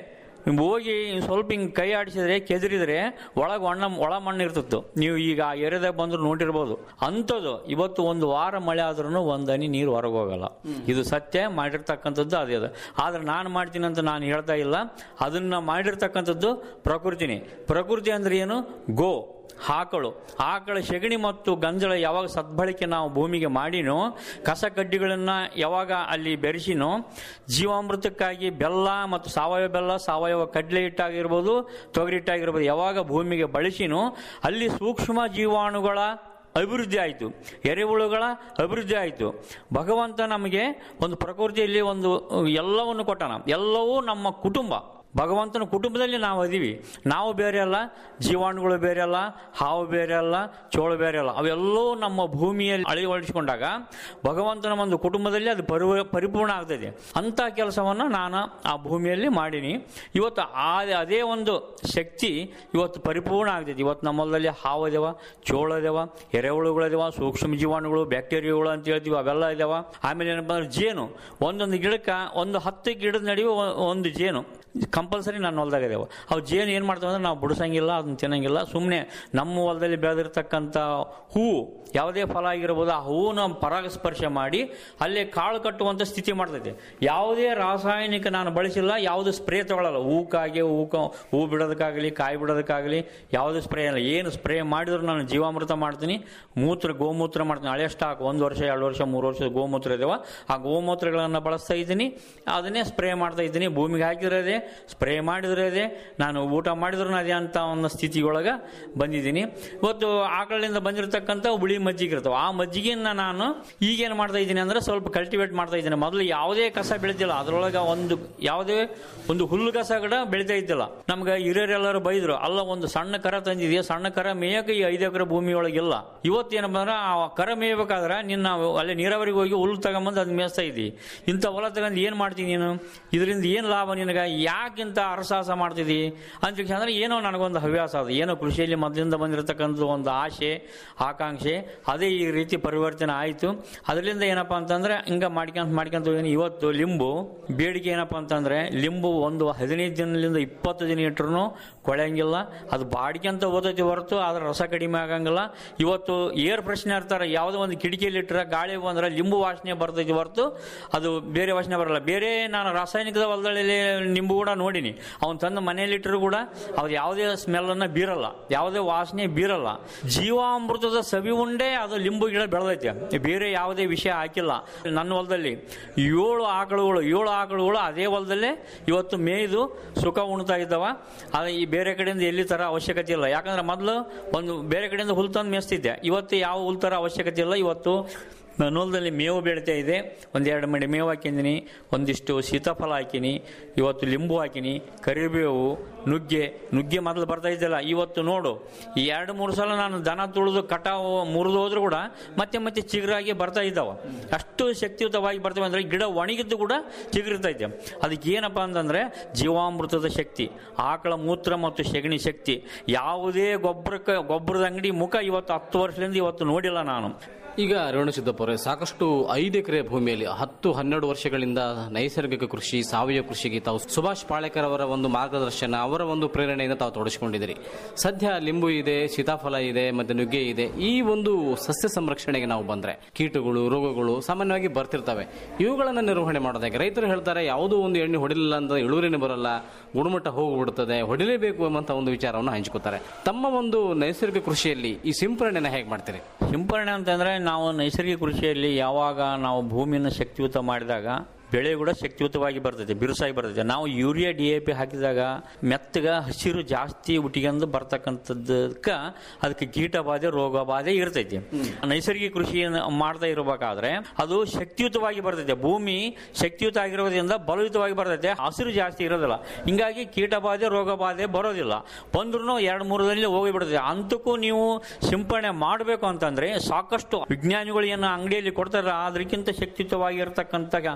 ಹೋಗಿ ಸ್ವಲ್ಪ ಹಿಂಗೆ ಕೈ ಆಡಿಸಿದ್ರೆ ಕೆದರಿದ್ರೆ ಒಳಗೆ ಒಣ ಒಳ ಮಣ್ಣು ಇರ್ತಿತ್ತು ನೀವು ಈಗ ಆ ಏರಿಯಾದಾಗ ಬಂದ್ರು ನೋಡಿರ್ಬೋದು ಅಂಥದ್ದು ಇವತ್ತು ಒಂದು ವಾರ ಮಳೆ ಆದ್ರೂ ಒಂದು ಹನಿ ನೀರು ಹೊರಗೆ ಹೋಗಲ್ಲ ಇದು ಸತ್ಯ ಮಾಡಿರ್ತಕ್ಕಂಥದ್ದು ಅದೇ ಅದು ಆದ್ರೆ ನಾನು ಮಾಡ್ತೀನಿ ಅಂತ ನಾನು ಹೇಳ್ತಾ ಇಲ್ಲ ಅದನ್ನ ಮಾಡಿರ್ತಕ್ಕಂಥದ್ದು ಪ್ರಕೃತಿನಿ ಪ್ರಕೃತಿ ಅಂದ್ರೆ ಏನು ಗೋ ಆಕಳು ಆಕಳ ಸೆಗಣಿ ಮತ್ತು ಗಂಜಲ ಯಾವಾಗ ಸದ್ಬಳಕೆ ನಾವು ಭೂಮಿಗೆ ಮಾಡಿನೋ ಕಸ ಕಡ್ಡಿಗಳನ್ನ ಯಾವಾಗ ಅಲ್ಲಿ ಬೆರೆಸಿನೋ ಜೀವಾಮೃತಕ್ಕಾಗಿ ಬೆಲ್ಲ ಮತ್ತು ಸಾವಯವ ಬೆಲ್ಲ ಸಾವಯವ ಕಡಲೆ ಹಿಟ್ಟಾಗಿರ್ಬೋದು ತೊಗರಿ ಹಿಟ್ಟಾಗಿರ್ಬೋದು ಯಾವಾಗ ಭೂಮಿಗೆ ಬಳಸಿನೋ ಅಲ್ಲಿ ಸೂಕ್ಷ್ಮ ಜೀವಾಣುಗಳ ಅಭಿವೃದ್ಧಿ ಆಯಿತು ಎರೆಹುಳುಗಳ ಅಭಿವೃದ್ಧಿ ಆಯಿತು ಭಗವಂತ ನಮಗೆ ಒಂದು ಪ್ರಕೃತಿಯಲ್ಲಿ ಒಂದು ಎಲ್ಲವನ್ನು ಕೊಟ್ಟಾನ ಎಲ್ಲವೂ ನಮ್ಮ ಕುಟುಂಬ ಭಗವಂತನ ಕುಟುಂಬದಲ್ಲಿ ನಾವು ಅದೀವಿ ನಾವು ಬೇರೆ ಅಲ್ಲ ಜೀವಾಣುಗಳು ಬೇರೆ ಅಲ್ಲ ಹಾವು ಬೇರೆ ಅಲ್ಲ ಚೋಳು ಬೇರೆ ಅಲ್ಲ ಅವೆಲ್ಲವೂ ನಮ್ಮ ಭೂಮಿಯಲ್ಲಿ ಅಳವಡಿಸಿಕೊಂಡಾಗ ಭಗವಂತನ ಒಂದು ಕುಟುಂಬದಲ್ಲಿ ಅದು ಪರಿ ಪರಿಪೂರ್ಣ ಆಗ್ತದೆ ಅಂಥ ಕೆಲಸವನ್ನು ನಾನು ಆ ಭೂಮಿಯಲ್ಲಿ ಮಾಡೀನಿ ಇವತ್ತು ಆ ಅದೇ ಒಂದು ಶಕ್ತಿ ಇವತ್ತು ಪರಿಪೂರ್ಣ ಆಗ್ತದೆ ಇವತ್ತು ನಮ್ಮಲ್ಲಿ ಹಾವು ಅದಾವ ಚೋಳು ಅದಾವ ಎರೆಹುಳುಗಳು ಅದಾವ ಸೂಕ್ಷ್ಮ ಜೀವಾಣುಗಳು ಬ್ಯಾಕ್ಟೀರಿಯಾಗಳು ಅಂತ ಹೇಳ್ತೀವಿ ಅವೆಲ್ಲ ಇದಾವ ಆಮೇಲೆ ಏನಪ್ಪ ಅಂದ್ರೆ ಜೇನು ಒಂದೊಂದು ಗಿಡಕ್ಕೆ ಒಂದು ಹತ್ತು ಗಿಡದ ನಡುವೆ ಒ- ಒಂದು ಜೇನು ಕಂಪಲ್ಸರಿ ನನ್ನ ಹೊಲದಾಗ ಇದಾವೆ ಅವು ಜೇನು ಏನು ಮಾಡ್ತಾವೆ ಅಂದ್ರೆ ನಾವು ಬಿಡಿಸಂಗಿಲ್ಲ ಅದನ್ನ ತಿನ್ನಂಗಿಲ್ಲ ಸುಮ್ಮನೆ ನಮ್ಮ ಹೊಲದಲ್ಲಿ ಬೆಳೆದಿರ್ತಕ್ಕಂಥ ಹೂವು ಯಾವುದೇ ಫಲ ಆಗಿರ್ಬೋದು ಆ ಹೂವನ್ನ ಪರಾಗಸ್ಪರ್ಶ ಮಾಡಿ ಅಲ್ಲೇ ಕಾಳು ಕಟ್ಟುವಂಥ ಸ್ಥಿತಿ ಮಾಡ್ತೈತೆ ಯಾವುದೇ ರಾಸಾಯನಿಕ ನಾನು ಬಳಸಿಲ್ಲ ಯಾವುದು ಸ್ಪ್ರೇ ತಗೊಳ್ಳಲ್ಲ ಹೂಕಾಗಿ ಹೂಕ ಹೂ ಬಿಡೋದಕ್ಕಾಗಲಿ ಕಾಯಿ ಬಿಡೋದಕ್ಕಾಗಲಿ ಯಾವುದು ಸ್ಪ್ರೇ ಇಲ್ಲ ಏನು ಸ್ಪ್ರೇ ಮಾಡಿದ್ರು ನಾನು ಜೀವಾಮೃತ ಮಾಡ್ತೀನಿ ಮೂತ್ರ ಗೋಮೂತ್ರ ಮಾಡ್ತೀನಿ ಹಳೆ ಸ್ಟಾಕ್ ಒಂದು ವರ್ಷ ಎರಡು ವರ್ಷ ಮೂರು ವರ್ಷದ ಗೋಮೂತ್ರ ಇದಾವ ಆ ಗೋಮೂತ್ರಗಳನ್ನು ಬಳಸ್ತಾ ಇದ್ದೀನಿ ಅದನ್ನೇ ಸ್ಪ್ರೇ ಮಾಡ್ತಾ ಇದ್ದೀನಿ ಭೂಮಿಗೆ ಹಾಕಿರೋದೇ ಸ್ಪ್ರೇ ಮಾಡಿದ್ರೇ ನಾನು ಊಟ ಮಾಡಿದ್ರು ಅದೇ ಅಂತ ಒಂದು ಸ್ಥಿತಿಯೊಳಗೆ ಬಂದಿದ್ದೀನಿ ಇವತ್ತು ಆಕಳಿಂದ ಬಂದಿರತಕ್ಕಂಥ ಬಿಳಿ ಮಜ್ಜಿಗೆ ಇರ್ತಾವೆ ಆ ಮಜ್ಜಿಗೆನ ನಾನು ಈಗೇನು ಮಾಡ್ತಾ ಇದ್ದೀನಿ ಅಂದ್ರೆ ಸ್ವಲ್ಪ ಕಲ್ಟಿವೇಟ್ ಮಾಡ್ತಾ ಇದ್ದೀನಿ ಮೊದಲು ಯಾವುದೇ ಕಸ ಬೆಳೆದಿಲ್ಲ ಅದರೊಳಗೆ ಒಂದು ಯಾವುದೇ ಒಂದು ಹುಲ್ಲು ಕಸ ಕೂಡ ಬೆಳಿತಾ ಇದ್ದಿಲ್ಲ ನಮ್ಗೆ ಹಿರಿಯರೆಲ್ಲರೂ ಬೈದ್ರು ಅಲ್ಲ ಒಂದು ಸಣ್ಣ ಕರ ತಂದಿದೆಯಾ ಸಣ್ಣ ಕರ ಮೇಯಕ್ಕೆ ಈ ಐದು ಎಕರೆ ಭೂಮಿ ಒಳಗಿಲ್ಲ ಇವತ್ತೇನಪ್ಪ ಅಂದ್ರೆ ಆ ಕರ ಮೇಯಬೇಕಾದ್ರೆ ನಿನ್ನ ಅಲ್ಲಿ ನೀರಾವರಿಗೆ ಹೋಗಿ ಹುಲ್ಲು ತಗೊಂಬಂದು ಅದನ್ನ ಮೇಯಿಸ್ತಾ ಇದ್ದಿ ಇಂಥ ಹೊಲ ತಗೊಂಡು ಏನು ಮಾಡ್ತೀನಿ ನೀನು ಇದರಿಂದ ಏನು ಲಾಭ ನಿನಗೆ ಯಾಕಿಂತ ಅರಸಾಹಸ ಮಾಡ್ತಿದ್ದಿ ಅಂತ ಅಂದ್ರೆ ಏನೋ ನನಗೊಂದು ಹವ್ಯಾಸ ಅದು ಏನೋ ಕೃಷಿಯಲ್ಲಿ ಮೊದಲಿಂದ ಬಂದಿರತಕ್ಕಂಥ ಒಂದು ಆಸೆ ಆಕಾಂಕ್ಷೆ ಅದೇ ಈ ರೀತಿ ಪರಿವರ್ತನೆ ಆಯಿತು ಅದರಿಂದ ಏನಪ್ಪ ಅಂತಂದ್ರೆ ಹಿಂಗ ಮಾಡ್ಕೊಂತ ಮಾಡ್ಕೊಂತ ಹೋಗಿನಿ ಇವತ್ತು ಲಿಂಬು ಬೇಡಿಕೆ ಏನಪ್ಪ ಅಂತಂದ್ರೆ ಲಿಂಬು ಒಂದು ಹದಿನೈದು ದಿನದಿಂದ ಇಪ್ಪತ್ತು ದಿನ ಇಟ್ಟರು ಕೊಳೆಯಂಗಿಲ್ಲ ಅದು ಬಾಡಿಕೆಂತ ಓದೈತಿ ಹೊರತು ಅದ್ರ ರಸ ಕಡಿಮೆ ಆಗಂಗಿಲ್ಲ ಇವತ್ತು ಏರ್ ಪ್ರಶ್ನೆ ಇರ್ತಾರೆ ಯಾವುದೋ ಒಂದು ಕಿಟಕಿಯಲ್ಲಿ ಇಟ್ಟರೆ ಗಾಳಿ ಬಂದ್ರೆ ಲಿಂಬು ವಾಸನೆ ಬರ್ತೈತಿ ಹೊರತು ಅದು ಬೇರೆ ವಾಸನೆ ಬರಲ್ಲ ಬೇರೆ ನಾನು ರಾಸಾಯನಿಕದ ಹೊಲದಲ್ಲಿ ನಿಂಬು ಕೂಡ ನೋಡಿನಿ ಅವನು ತಂದು ಮನೆಯಲ್ಲಿ ಇಟ್ಟರು ಕೂಡ ಅವ್ರು ಯಾವುದೇ ಸ್ಮೆಲ್ಲನ್ನು ಬೀರಲ್ಲ ಯಾವುದೇ ವಾಸನೆ ಬೀರಲ್ಲ ಜೀವಾಮೃತದ ಸವಿ ಉಂಡೆ ಅದು ಲಿಂಬು ಗಿಡ ಬೆಳೆದೈತೆ ಬೇರೆ ಯಾವುದೇ ವಿಷಯ ಹಾಕಿಲ್ಲ ನನ್ನ ಹೊಲದಲ್ಲಿ ಏಳು ಆಕಳುಗಳು ಏಳು ಆಕಳುಗಳು ಅದೇ ಹೊಲದಲ್ಲೇ ಇವತ್ತು ಮೇಯ್ದು ಸುಖ ಉಣ್ತಾ ಇದ್ದಾವ ಅದು ಈ ಬೇರೆ ಕಡೆಯಿಂದ ಎಲ್ಲಿ ತರ ಅವಶ್ಯಕತೆ ಇಲ್ಲ ಯಾಕಂದ್ರೆ ಮೊದಲು ಒಂದು ಬೇರೆ ಕಡೆಯಿಂದ ಹುಲ್ ತಂದು ಮೇಯಿಸ್ತಿದ್ದೆ ಇವತ್ತು ಯಾವ ಹುಲ್ ತರ ಅವಶ್ಯಕತೆ ಇಲ್ಲ ಇವತ್ತು ನನ್ನ ಹೊಲದಲ್ಲಿ ಮೇವು ಬೆಳಿತಾ ಇದೆ ಒಂದೆರಡು ಮಡಿ ಮೇವು ಹಾಕಿದ್ದೀನಿ ಒಂದಿಷ್ಟು ಸೀತಾಫಲ ಹಾಕಿನಿ ಇವತ್ತು ಲಿಂಬು ಹಾಕಿನಿ ಕರಿಬೇವು ನುಗ್ಗೆ ನುಗ್ಗೆ ಮೊದಲು ಬರ್ತಾ ಇದ್ದಿಲ್ಲ ಇವತ್ತು ನೋಡು ಈ ಎರಡು ಮೂರು ಸಲ ನಾನು ದನ ತುಳಿದು ಕಟಾವು ಮುರಿದು ಹೋದ್ರು ಕೂಡ ಮತ್ತೆ ಮತ್ತೆ ಚಿಗುರಾಗಿ ಬರ್ತಾ ಇದ್ದಾವ ಅಷ್ಟು ಶಕ್ತಿಯುತವಾಗಿ ಬರ್ತವೆ ಅಂದ್ರೆ ಗಿಡ ಒಣಗಿದ್ದು ಕೂಡ ಚಿಗುರಿತೈತೆ ಅದಕ್ಕೆ ಏನಪ್ಪಾ ಅಂತಂದ್ರೆ ಜೀವಾಮೃತದ ಶಕ್ತಿ ಆಕಳ ಮೂತ್ರ ಮತ್ತು ಸೆಗಣಿ ಶಕ್ತಿ ಯಾವುದೇ ಗೊಬ್ಬರಕ್ಕೆ ಗೊಬ್ಬರದ ಅಂಗಡಿ ಮುಖ ಇವತ್ತು ಹತ್ತು ವರ್ಷದಿಂದ ಇವತ್ತು ನೋಡಿಲ್ಲ ನಾನು ಈಗ ರೇವಣ ಸಿದ್ದಪ್ಪ ಅವರೇ ಸಾಕಷ್ಟು ಐದು ಎಕರೆ ಭೂಮಿಯಲ್ಲಿ ಹತ್ತು ಹನ್ನೆರಡು ವರ್ಷಗಳಿಂದ ನೈಸರ್ಗಿಕ ಕೃಷಿ ಸಾವಯವ ಕೃಷಿಗೆ ತಾವು ಸುಭಾಷ್ ಪಾಳೇಕರ್ ಅವರ ಒಂದು ಮಾರ್ಗದರ್ಶನ ಅವರ ಒಂದು ಪ್ರೇರಣೆಯಿಂದ ತಾವು ತೊಡಗಿಸಿಕೊಂಡಿದ್ದೀರಿ ಸದ್ಯ ಲಿಂಬು ಇದೆ ಸೀತಾಫಲ ಇದೆ ಮತ್ತೆ ನುಗ್ಗೆ ಇದೆ ಈ ಒಂದು ಸಸ್ಯ ಸಂರಕ್ಷಣೆಗೆ ನಾವು ಬಂದ್ರೆ ಕೀಟಗಳು ರೋಗಗಳು ಸಾಮಾನ್ಯವಾಗಿ ಬರ್ತಿರ್ತವೆ ಇವುಗಳನ್ನ ನಿರ್ವಹಣೆ ಮಾಡೋದಾಗೆ ರೈತರು ಹೇಳ್ತಾರೆ ಯಾವುದೋ ಒಂದು ಎಣ್ಣೆ ಹೊಡಿಲಿಲ್ಲ ಅಂತ ಇಳುವರಿನೇ ಬರಲ್ಲ ಗುಣಮಟ್ಟ ಹೋಗ್ಬಿಡ್ತದೆ ಹೊಡಿಲೇಬೇಕು ಎಂಬಂತ ಒಂದು ವಿಚಾರವನ್ನು ಹಂಚ್ಕೋತಾರೆ ತಮ್ಮ ಒಂದು ನೈಸರ್ಗಿಕ ಕೃಷಿಯಲ್ಲಿ ಈ ಸಿಂಪರಣೆನ ಹೇಗೆ ಮಾಡ್ತೀರಿ ಸಿಂಪರಣೆ ಅಂತಂದ್ರೆ ನಾವು ನೈಸರ್ಗಿಕ ಕೃಷಿಯಲ್ಲಿ ಯಾವಾಗ ನಾವು ಭೂಮಿಯನ್ನು ಶಕ್ತಿಯುತ ಮಾಡಿದಾಗ ಬೆಳೆ ಕೂಡ ಶಕ್ತಿಯುತವಾಗಿ ಬರ್ತೈತೆ ಬಿರುಸಾಗಿ ಬರ್ತೈತೆ ನಾವು ಯೂರಿಯಾ ಡಿ ಎ ಪಿ ಹಾಕಿದಾಗ ಮೆತ್ತಗ ಹಸಿರು ಜಾಸ್ತಿ ಉಟಿಗೆಂದು ಬರ್ತಕ್ಕಂಥದ್ದಕ್ಕ ಅದಕ್ಕೆ ಕೀಟ ಬಾಧೆ ರೋಗ ಬಾಧೆ ಇರ್ತೈತಿ ನೈಸರ್ಗಿಕ ಕೃಷಿಯನ್ನು ಮಾಡ್ತಾ ಇರಬೇಕಾದ್ರೆ ಅದು ಶಕ್ತಿಯುತವಾಗಿ ಬರ್ತೈತೆ ಭೂಮಿ ಶಕ್ತಿಯುತ ಆಗಿರೋದ್ರಿಂದ ಬಲಯುತವಾಗಿ ಬರ್ತೈತೆ ಹಸಿರು ಜಾಸ್ತಿ ಇರೋದಿಲ್ಲ ಹಿಂಗಾಗಿ ಕೀಟ ಬಾಧೆ ರೋಗ ಬಾಧೆ ಬರೋದಿಲ್ಲ ಬಂದ್ರೂ ಎರಡು ಮೂರದಲ್ಲಿ ಹೋಗಿಬಿಡುತ್ತೆ ಅಂತಕ್ಕೂ ನೀವು ಸಿಂಪರಣೆ ಮಾಡಬೇಕು ಅಂತಂದ್ರೆ ಸಾಕಷ್ಟು ವಿಜ್ಞಾನಿಗಳು ಏನು ಅಂಗಡಿಯಲ್ಲಿ ಕೊಡ್ತಾರ ಅದಕ್ಕಿಂತ ಶಕ್ತಿಯುತವಾಗಿರ್ತಕ್ಕಂಥ ಕೀಟ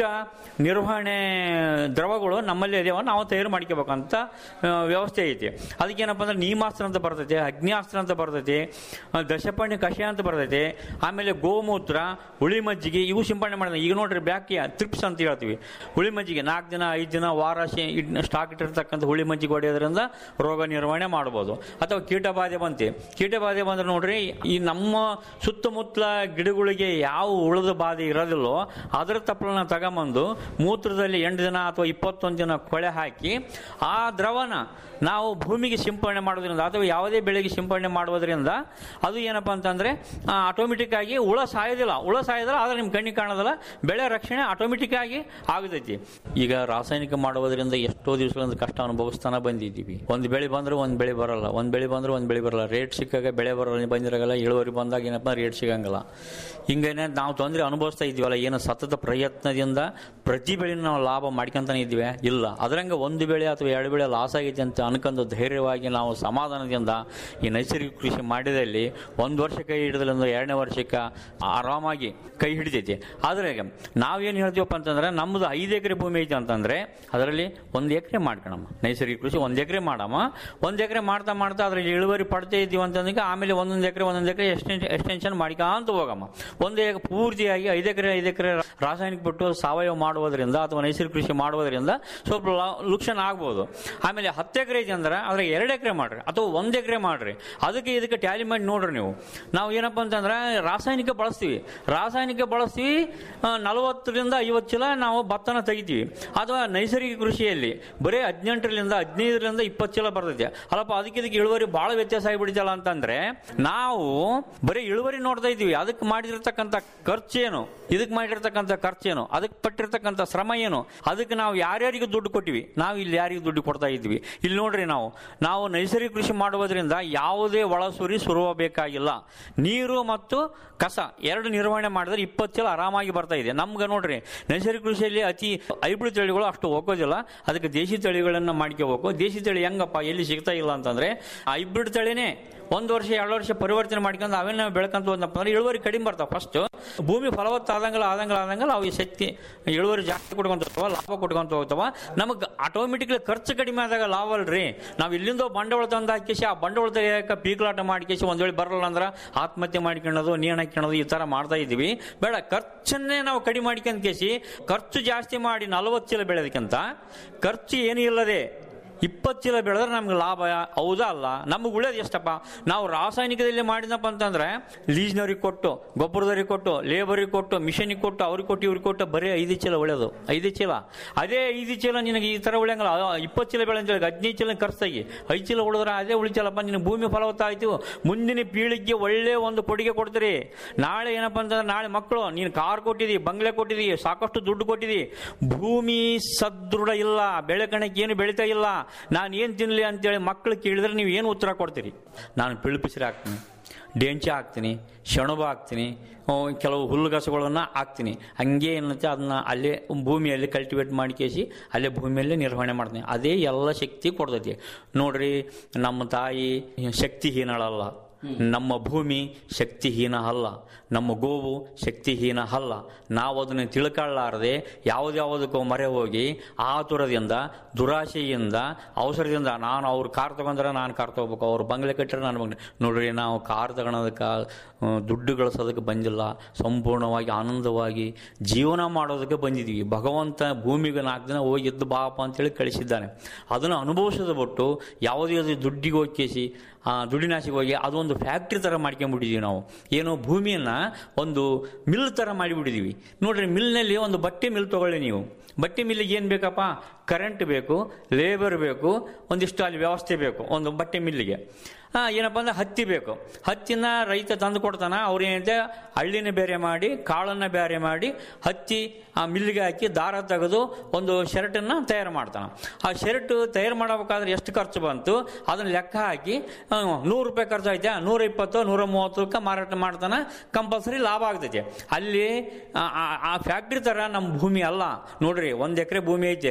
ನಿರ್ವಹಣೆ ದ್ರವಗಳು ನಮ್ಮಲ್ಲಿ ಇದಾವ ನಾವು ತಯಾರು ಮಾಡ್ಕೋಬೇಕಂತ ಆ, ವ್ಯವಸ್ಥೆ ಐತಿ ಅದಕ್ಕೇನಪ್ಪ ಅಂದ್ರೆ ನೀಮಾಸ್ತ್ರ ಅಂತ ಬರ್ತೈತಿ ಅಗ್ನಿಯಾಸ್ತ್ರ ಅಂತ ಬರ್ತೈತಿ ಆ, ದಶಪರ್ಣಿ ಕಷಾಯ ಅಂತ ಬರ್ತೈತಿ ಆಮೇಲೆ ಗೋಮೂತ್ರ ಹುಳಿ ಮಜ್ಜಿಗೆ ಇವು ಸಿಂಪಡಣೆ ಮಾಡಿದ ಈಗ ನೋಡ್ರಿ ಬ್ಯಾಕಿ ತ್ರಿಪ್ಸ್ ಅಂತ ಹೇಳ್ತೀವಿ ಹುಳಿ ಮಜ್ಜಿಗೆ ನಾಲ್ಕು ದಿನ ಐದು ದಿನ ವಾರ ಶೇ- ಇಡ್- ಸ್ಟಾಕ್ ಇಟ್ಟಿರ್ತಕ್ಕಂಥ ಹುಳಿ ಮಜ್ಜಿಗೆ ಹೊಡೆಯೋದ್ರಿಂದ ರೋಗ ನಿರ್ವಹಣೆ ಮಾಡ್ಬೋದು ಅಥವಾ ಕೀಟಬಾಧೆ ಬಂತಿ ಕೀಟಬಾಧೆ ಬಂದ್ರೆ ನೋಡ್ರಿ ಈ ನಮ್ಮ ಸುತ್ತಮುತ್ತಲ ಗಿಡಗಳಿಗೆ ಯಾವ ಉಳಿದ ಬಾಧೆ ಇರೋದಿಲ್ಲೋ ಅದರ ತಪ್ಪಲನ್ನ ತಗೊಂಬಂದು ಮೂತ್ರದಲ್ಲಿ ಎಂಟು ದಿನ ಅಥವಾ ಇಪ್ಪತ್ತೊಂದು ದಿನ ಕೊಳೆ ಹಾಕಿ ಆ ದ್ರವನ ನಾವು ಭೂಮಿಗೆ ಸಿಂಪಡಣೆ ಮಾಡೋದ್ರಿಂದ ಅಥವಾ ಯಾವುದೇ ಬೆಳೆಗೆ ಸಿಂಪಡಣೆ ಮಾಡೋದ್ರಿಂದ ಅದು ಏನಪ್ಪಾ ಅಂತಂದ್ರೆ ಆಟೋಮೆಟಿಕ್ ಆಗಿ ಹುಳ ಸಾಯೋದಿಲ್ಲ ಹುಳ ಸಾಯೋದಿಲ್ಲ ಆದ್ರೆ ನಿಮ್ ಕಣ್ಣಿಗೆ ಕಾಣೋದಿಲ್ಲ ಬೆಳೆ ರಕ್ಷಣೆ ಆಟೋಮೆಟಿಕ್ ಆಗಿ ಆಗತೈತಿ ಈಗ ರಾಸಾಯನಿಕ ಮಾಡುವುದರಿಂದ ಎಷ್ಟೋ ದಿವಸಗಳಿಂದ ಕಷ್ಟ ಅನುಭವಿಸ್ತಾನೆ ಬಂದಿದ್ದೀವಿ ಒಂದು ಬೆಳೆ ಬಂದ್ರೆ ಒಂದು ಬೆಳೆ ಬರಲ್ಲ ಒಂದು ಬೆಳೆ ಬಂದ್ರೆ ಒಂದು ಬೆಳೆ ಬರಲ್ಲ ರೇಟ್ ಸಿಕ್ಕಾಗ ಬೆಳೆ ಬರಲ್ಲ ಬಂದಿರಲ್ಲ ಇಳುವರಿ ಬಂದಾಗ ಏನಪ್ಪ ರೇಟ್ ಸಿಗಂಗಿಲ್ಲ ಹಿಂಗೇನೆ ನಾವು ತೊಂದರೆ ಅನುಭವಿಸ್ತಾ ಇದೀವಲ್ಲ ಏನು ಸತತ ಪ್ರಯತ್ನದಿಂದ ಪ್ರತಿ ಬೆಳೆ ನಾವು ಲಾಭ ಮಾಡ್ಕೊಂತಾನೆ ಇದ್ವಿ ಇಲ್ಲ ಅದರಂಗ ಒಂದು ಬೆಳೆ ಅಥವಾ ಎರಡು ಬೆಳೆ ಲಾಸ್ ಆಗೈತೆ ಅಂತ ಅನ್ಕೊಂಡು ಧೈರ್ಯವಾಗಿ ನಾವು ಸಮಾಧಾನದಿಂದ ಈ ನೈಸರ್ಗಿಕ ಕೃಷಿ ಮಾಡಿದಲ್ಲಿ ಒಂದು ವರ್ಷ ಕೈ ಹಿಡಿದ್ರೆ ಅಂದ್ರೆ ಎರಡನೇ ವರ್ಷಕ್ಕೆ ಆರಾಮಾಗಿ ಕೈ ಹಿಡಿತೈತಿ ಆದ್ರೆ ನಾವೇನು ಹೇಳ್ತೀವಪ್ಪ ಅಂತಂದ್ರೆ ನಮ್ದು ಐದು ಎಕರೆ ಭೂಮಿ ಐತೆ ಅಂತಂದ್ರೆ ಅದರಲ್ಲಿ ಒಂದು ಎಕರೆ ಮಾಡ್ಕೊಳಮ್ಮ ನೈಸರ್ಗಿಕ ಕೃಷಿ ಒಂದು ಎಕರೆ ಮಾಡಮ್ಮ ಒಂದು ಎಕರೆ ಮಾಡ್ತಾ ಮಾಡ್ತಾ ಅದ್ರಲ್ಲಿ ಇಳುವರಿ ಪಡ್ತಾ ಇದ್ದೀವಿ ಅಂತಂದ್ರೆ ಆಮೇಲೆ ಒಂದೊಂದು ಎಕರೆ ಒಂದೊಂದು ಎಕರೆ ಎಕ್ಸ್ಟೆನ್ಷನ್ ಎಕ್ಸ್ಟೆನ್ಷನ್ ಮಾಡ್ಕೊಂತ ಹೋಗಮ್ಮ ಒಂದು ಎಕ- ಪೂರ್ತಿಯಾಗಿ ಐದು ಎಕರೆ ಐದು ಎಕರೆ ರಾಸಾಯನಿಕ ಬಿಟ್ಟು ಸಾವಯವ ಮಾಡುವುದರಿಂದ ಅಥವಾ ನೈಸರ್ಗಿಕ ಕೃಷಿ ಮಾಡುವುದರಿಂದ ಸ್ವಲ್ಪ ಲಾ- ಲುಕ್ಷಣ ಆಗ್ಬೋದು ಆಮೇಲೆ ಹತ್ತು ಎಕರೆ ಐತೆ ಅಂದ್ರೆ ಅದ್ರ ಎರಡು ಎಕರೆ ಮಾಡ್ರಿ ಅಥವಾ ಒಂದು ಎಕರೆ ಮಾಡ್ರಿ ಅದಕ್ಕೆ ಇದಕ್ಕೆ ಟ್ಯಾಲಿ ಮಾಡಿ ನೋಡ್ರಿ ನೀವು ನಾವು ಏನಪ್ಪ ಅಂತಂದ್ರೆ ರಾಸಾಯನಿಕ ಬಳಸ್ತೀವಿ ರಾಸಾಯನಿಕ ಬಳಸ್ತೀವಿ ಆ, ನಲವತ್ತರಿಂದ ಐವತ್ತು ಚೀಲ ನಾವು ಭತ್ತನ ತೆಗಿತೀವಿ ಅಥವಾ ನೈಸರ್ಗಿಕ ಕೃಷಿಯಲ್ಲಿ ಬರೀ ಹದಿನೆಂಟರಿಂದ ಹದಿನೈದರಿಂದ ಇಪ್ಪತ್ತು ಚೀಲ ಬರ್ತೈತೆ ಅಲ್ಲಪ್ಪ ಅದಕ್ಕೆ ಇದಕ್ಕೆ ಇಳುವರಿ ಬಹಳ ವ್ಯತ್ಯಾಸ ಆಗಿಬಿಡ್ತಲ್ಲ ಅಂತಂದ್ರೆ ನಾವು ಬರೀ ಇಳುವರಿ ನೋಡ್ತಾ ಇದ್ದೀವಿ ಅದಕ್ಕೆ ಮಾಡಿರ್ತಕ್ಕಂಥ ಖರ್ಚೇನು ಇದಕ್ಕೆ ಮಾಡಿರ್ತಕ್ಕಂಥ ಖರ್ಚೇನು ಅದಕ್ಕೆ ಪಟ್ಟಿರ್ತಕ್ಕಂಥ ಶ್ರಮ ಏನು ಅದಕ್ಕೆ ನಾವು ಯಾರ್ಯಾರಿಗೆ ದುಡ್ಡು ಕೊಟ್ಟಿವಿ ನಾವು ಇಲ್ಲಿ ಯಾರಿಗೆ ದುಡ್ಡು ಕೊಡ್ತಾ ಇದ್ವಿ ಇಲ್ಲಿ ನೋಡ್ರಿ ನಾವು ನಾವು ನೈಸರ್ಗಿಕ ಕೃಷಿ ಮಾಡುವುದರಿಂದ ಯಾವುದೇ ಒಳಸುರಿ ಸುರುವಬೇಕಾಗಿಲ್ಲ ನೀರು ಮತ್ತು ಕಸ ಎರಡು ನಿರ್ವಹಣೆ ಮಾಡಿದ್ರೆ ಇಪ್ಪತ್ತು ಚೀಲ ಆರಾಮಾಗಿ ಬರ್ತಾ ಇದೆ ನಮ್ಗೆ ನೋಡ್ರಿ ನೈಸರ್ಗಿಕ ಕೃಷಿಯಲ್ಲಿ ಅತಿ ಹೈಬ್ರಿಡ್ ತಳಿಗಳು ಅಷ್ಟು ಹೋಗೋದಿಲ್ಲ ಅದಕ್ಕೆ ದೇಶಿ ತಳಿಗಳನ್ನ ಮಾಡ್ಕೋಬೇಕು ದೇಶಿ ತಳಿ ಹೆಂಗಪ್ಪ ಎಲ್ಲಿ ಸಿಗ್ತಾ ಇಲ್ಲ ಅಂತಂದ್ರೆ ಹೈಬ್ರಿಡ್ ತಳಿನೇ ಒಂದು ವರ್ಷ ಎರಡು ವರ್ಷ ಪರಿವರ್ತನೆ ಮಾಡ್ಕೊಂಡು ಅವೇನ ಬೆಳ್ಕೊಂತ ಹೋದ್ನಪ್ಪ ಅಂದ್ರೆ ಇಳುವರಿ ಕಡಿಮೆ ಬರ್ತಾವ ಫಸ್ಟ್ ಭೂಮಿ ಫಲವತ್ತ ಆದಂಗಲ್ಲ ಆದಂಗಲ್ಲ ಆದಂಗಲ್ಲ ಅವು ಶಕ್ತಿ ಇಳುವರಿ ಜಾಸ್ತಿ ಕೊಟ್ಕೊಂತ ಹೋಗ್ತಾವ ಲಾಭ ಕೊಟ್ಕೊಂತ ಹೋಗ್ತಾವ ನಮಗೆ ಆಟೋಮೆಟಿಕ್ಲಿ ಖರ್ಚು ಕಡಿಮೆ ಆದಾಗ ಲಾಭ ಅಲ್ರಿ ನಾವು ಇಲ್ಲಿಂದ ಬಂಡವಾಳ ತಂದು ಹಾಕಿಸಿ ಆ ಬಂಡವಾಳ ತೆಗಿಯಕ ಪೀಕ್ಲಾಟ ಮಾಡ್ಕೇಸಿ ಒಂದ್ ವೇಳೆ ಬರಲ್ಲ ಅಂದ್ರೆ ಆತ್ಮಹತ್ಯೆ ಮಾಡ್ಕೊಳ್ಳೋದು ನೇಣು ಹಾಕ್ಕೊಳ್ಳೋದು ಈ ತರ ಮಾಡ್ತಾ ಇದೀವಿ ಬೇಡ ಖರ್ಚನ್ನೇ ನಾವು ಕಡಿಮೆ ಮಾಡ್ಕೊಂಡ್ ಕೇಸಿ ಖರ್ಚು ಜಾಸ್ತಿ ಮಾಡಿ ನಲವತ್ತು ಚೀಲ ಬೆಳೆದಕ್ಕಿಂತ ಖರ್ಚು ಏನೂ ಇಲ್ಲದೆ ಇಪ್ಪತ್ತು ಚೀಲ ಬೆಳೆದ್ರೆ ನಮ್ಗೆ ಲಾಭ ಹೌದಾ ಅಲ್ಲ ನಮಗೆ ಉಳಿಯೋದು ಎಷ್ಟಪ್ಪ ನಾವು ರಾಸಾಯನಿಕದಲ್ಲಿ ಮಾಡಿದಪ್ಪ ಅಂತಂದ್ರೆ ಲೀಸ್ನವ್ರಿಗೆ ಕೊಟ್ಟು ಗೊಬ್ಬರದವ್ರಿಗೆ ಕೊಟ್ಟು ಲೇಬರಿಗೆ ಕೊಟ್ಟು ಮಿಷನಿಗೆ ಕೊಟ್ಟು ಅವ್ರಿಗೆ ಕೊಟ್ಟು ಇವ್ರಿಗೆ ಕೊಟ್ಟು ಬರೀ ಐದು ಚೀಲ ಉಳಿಯೋದು ಐದು ಚೀಲ ಅದೇ ಐದು ಚೀಲ ನಿನಗೆ ಈ ತರ ಉಳಿಯಂಗಿಲ್ಲ ಇಪ್ಪತ್ತು ಚೀಲ ಬೆಳೆ ಅಂತೇಳಿ ಹದಿನೈದು ಚೀಲ ಖರ್ಚಾಗಿ ಐದು ಚೀಲ ಉಳಿದ್ರೆ ಅದೇ ಉಳಿಚಲ್ಲಪ್ಪ ನಿನ್ನ ಭೂಮಿ ಫಲವತ್ತ ಆಯ್ತು ಮುಂದಿನ ಪೀಳಿಗೆ ಒಳ್ಳೆ ಒಂದು ಕೊಡುಗೆ ಕೊಡ್ತೀರಿ ನಾಳೆ ಏನಪ್ಪ ಅಂತಂದ್ರೆ ನಾಳೆ ಮಕ್ಕಳು ನೀನು ಕಾರ್ ಕೊಟ್ಟಿದಿ ಬಂಗ್ಲೆ ಕೊಟ್ಟಿದಿ ಸಾಕಷ್ಟು ದುಡ್ಡು ಕೊಟ್ಟಿದಿ ಭೂಮಿ ಸದೃಢ ಇಲ್ಲ ಬೆಳೆ ಕಣಕ್ಕೆ ಏನು ಬೆಳೀತಾ ಇಲ್ಲ ನಾನು ಏನು ತಿನ್ನಲಿ ಅಂತೇಳಿ ಮಕ್ಕಳು ಕೇಳಿದ್ರೆ ನೀವು ಏನು ಉತ್ತರ ಕೊಡ್ತೀರಿ ನಾನು ಪಿಳುಪಿಸಿರಿ ಹಾಕ್ತೀನಿ ಡೆಂಚ ಹಾಕ್ತೀನಿ ಶೆಣಬ ಹಾಕ್ತೀನಿ ಆ, ಕೆಲವು ಹುಲ್ಲುಗಸಗಳನ್ನು ಹಾಕ್ತೀನಿ ಹಂಗೆ ಏನಂತೆ ಅದನ್ನ ಅಲ್ಲೇ ಭೂಮಿಯಲ್ಲಿ ಕಲ್ಟಿವೇಟ್ ಮಾಡಿಕೇಸಿ ಅಲ್ಲೇ ಭೂಮಿಯಲ್ಲೇ ನಿರ್ವಹಣೆ ಮಾಡ್ತೀನಿ ಅದೇ ಎಲ್ಲ ಶಕ್ತಿ ಕೊಡ್ತೈತಿ ನೋಡ್ರಿ ನಮ್ಮ ತಾಯಿ ಶಕ್ತಿಹೀನಳಲ್ಲ ನಮ್ಮ ಭೂಮಿ ಶಕ್ತಿಹೀನ ಅಲ್ಲ ನಮ್ಮ ಗೋವು ಶಕ್ತಿಹೀನ ಅಲ್ಲ ನಾವು ಅದನ್ನು ತಿಳ್ಕೊಳ್ಳಾರದೆ ಯಾವುದ್ಯಾವುದಕ್ಕೂ ಮೊರೆ ಹೋಗಿ ಆತುರದಿಂದ ದುರಾಶೆಯಿಂದ ಅವಸರದಿಂದ ನಾನು ಅವ್ರು ಕಾರ್ ತಗೊಂಡ್ರೆ ನಾನು ಕಾರ್ ತಗೋಬೇಕು ಅವ್ರು ಬಂಗ್ಲೆ ಕಟ್ಟರೆ ನಾನು ಬಂಗ್ಲೆ ನೋಡ್ರಿ ನಾವು ಕಾರ್ ತಗೊಳೋದಕ್ಕೆ ಆ, ದುಡ್ಡು ಗಳಿಸೋದಕ್ಕೆ ಬಂದಿಲ್ಲ ಸಂಪೂರ್ಣವಾಗಿ ಆನಂದವಾಗಿ ಜೀವನ ಮಾಡೋದಕ್ಕೆ ಬಂದಿದ್ದೀವಿ ಭಗವಂತ ಭೂಮಿಗೆ ನಾಲ್ಕು ದಿನ ಹೋಗಿ ಎದ್ದು ಬಾಪ ಅಂತೇಳಿ ಕಳಿಸಿದ್ದಾನೆ ಅದನ್ನು ಅನುಭವಿಸೋದು ಬಿಟ್ಟು ಯಾವುದೇ ಅದು ದುಡ್ಡಿಗೆ ಹೋಗಿ ಕೇಸಿ ಆ ದುಡ್ಡಿನಾಶಿಗೆ ಹೋಗಿ ಅದೊಂದು ಫ್ಯಾಕ್ಟ್ರಿ ಥರ ಮಾಡ್ಕೊಂಡ್ಬಿಟ್ಟಿದ್ದೀವಿ ನಾವು ಏನು ಭೂಮಿಯನ್ನ ಒಂದು ಮಿಲ್ ಥರ ಮಾಡಿಬಿಟ್ಟಿದ್ದೀವಿ ನೋಡ್ರಿ ಮಿಲ್ನಲ್ಲಿ ಒಂದು ಬಟ್ಟೆ ಮಿಲ್ ತಗೊಳ್ಳಿ ನೀವು ಬಟ್ಟೆ ಮಿಲ್ಲಿಗೆ ಏನು ಬೇಕಪ್ಪ ಕರೆಂಟ್ ಬೇಕು ಲೇಬರ್ ಬೇಕು ಒಂದಿಷ್ಟು ಅಲ್ಲಿ ವ್ಯವಸ್ಥೆ ಬೇಕು ಒಂದು ಬಟ್ಟೆ ಮಿಲ್ಲಿಗೆ ಆ, ಏನಪ್ಪ ಅಂದ್ರೆ ಹತ್ತಿ ಬೇಕು ಹತ್ತಿನ ರೈತ ತಂದು ಕೊಡ್ತಾನ ಅವ್ರು ಏನಂತೆ ಹಳ್ಳಿನ ಬೇರೆ ಮಾಡಿ ಕಾಳನ್ನ ಬೇರೆ ಮಾಡಿ ಹತ್ತಿ ಆ ಮಿಲ್ಲಿಗೆ ಹಾಕಿ ದಾರ ತೆಗೆದು ಒಂದು ಶರ್ಟನ್ನ ತಯಾರು ಮಾಡ್ತಾನೆ ಆ ಶರ್ಟ್ ತಯಾರು ಮಾಡಬೇಕಾದ್ರೆ ಎಷ್ಟು ಖರ್ಚು ಬಂತು ಅದನ್ನ ಲೆಕ್ಕ ಹಾಕಿ ಆ, ನೂರು ರೂಪಾಯಿ ಖರ್ಚು ಆಯ್ತಾ ನೂರ ಇಪ್ಪತ್ತು ನೂರ ಮೂವತ್ತಕ್ಕೆ ಮಾರಾಟ ಮಾಡ್ತಾನೆ ಕಂಪಲ್ಸರಿ ಲಾಭ ಆಗ್ತೈತೆ ಅಲ್ಲಿ ಆ- ಆ- ಆ ಫ್ಯಾಕ್ಟ್ರಿ ತರ ನಮ್ಮ ಭೂಮಿ ಅಲ್ಲ ನೋಡ್ರಿ ಒಂದ್ ಎಕರೆ ಭೂಮಿ ಐತೆ ನೋಡಪ್ಪ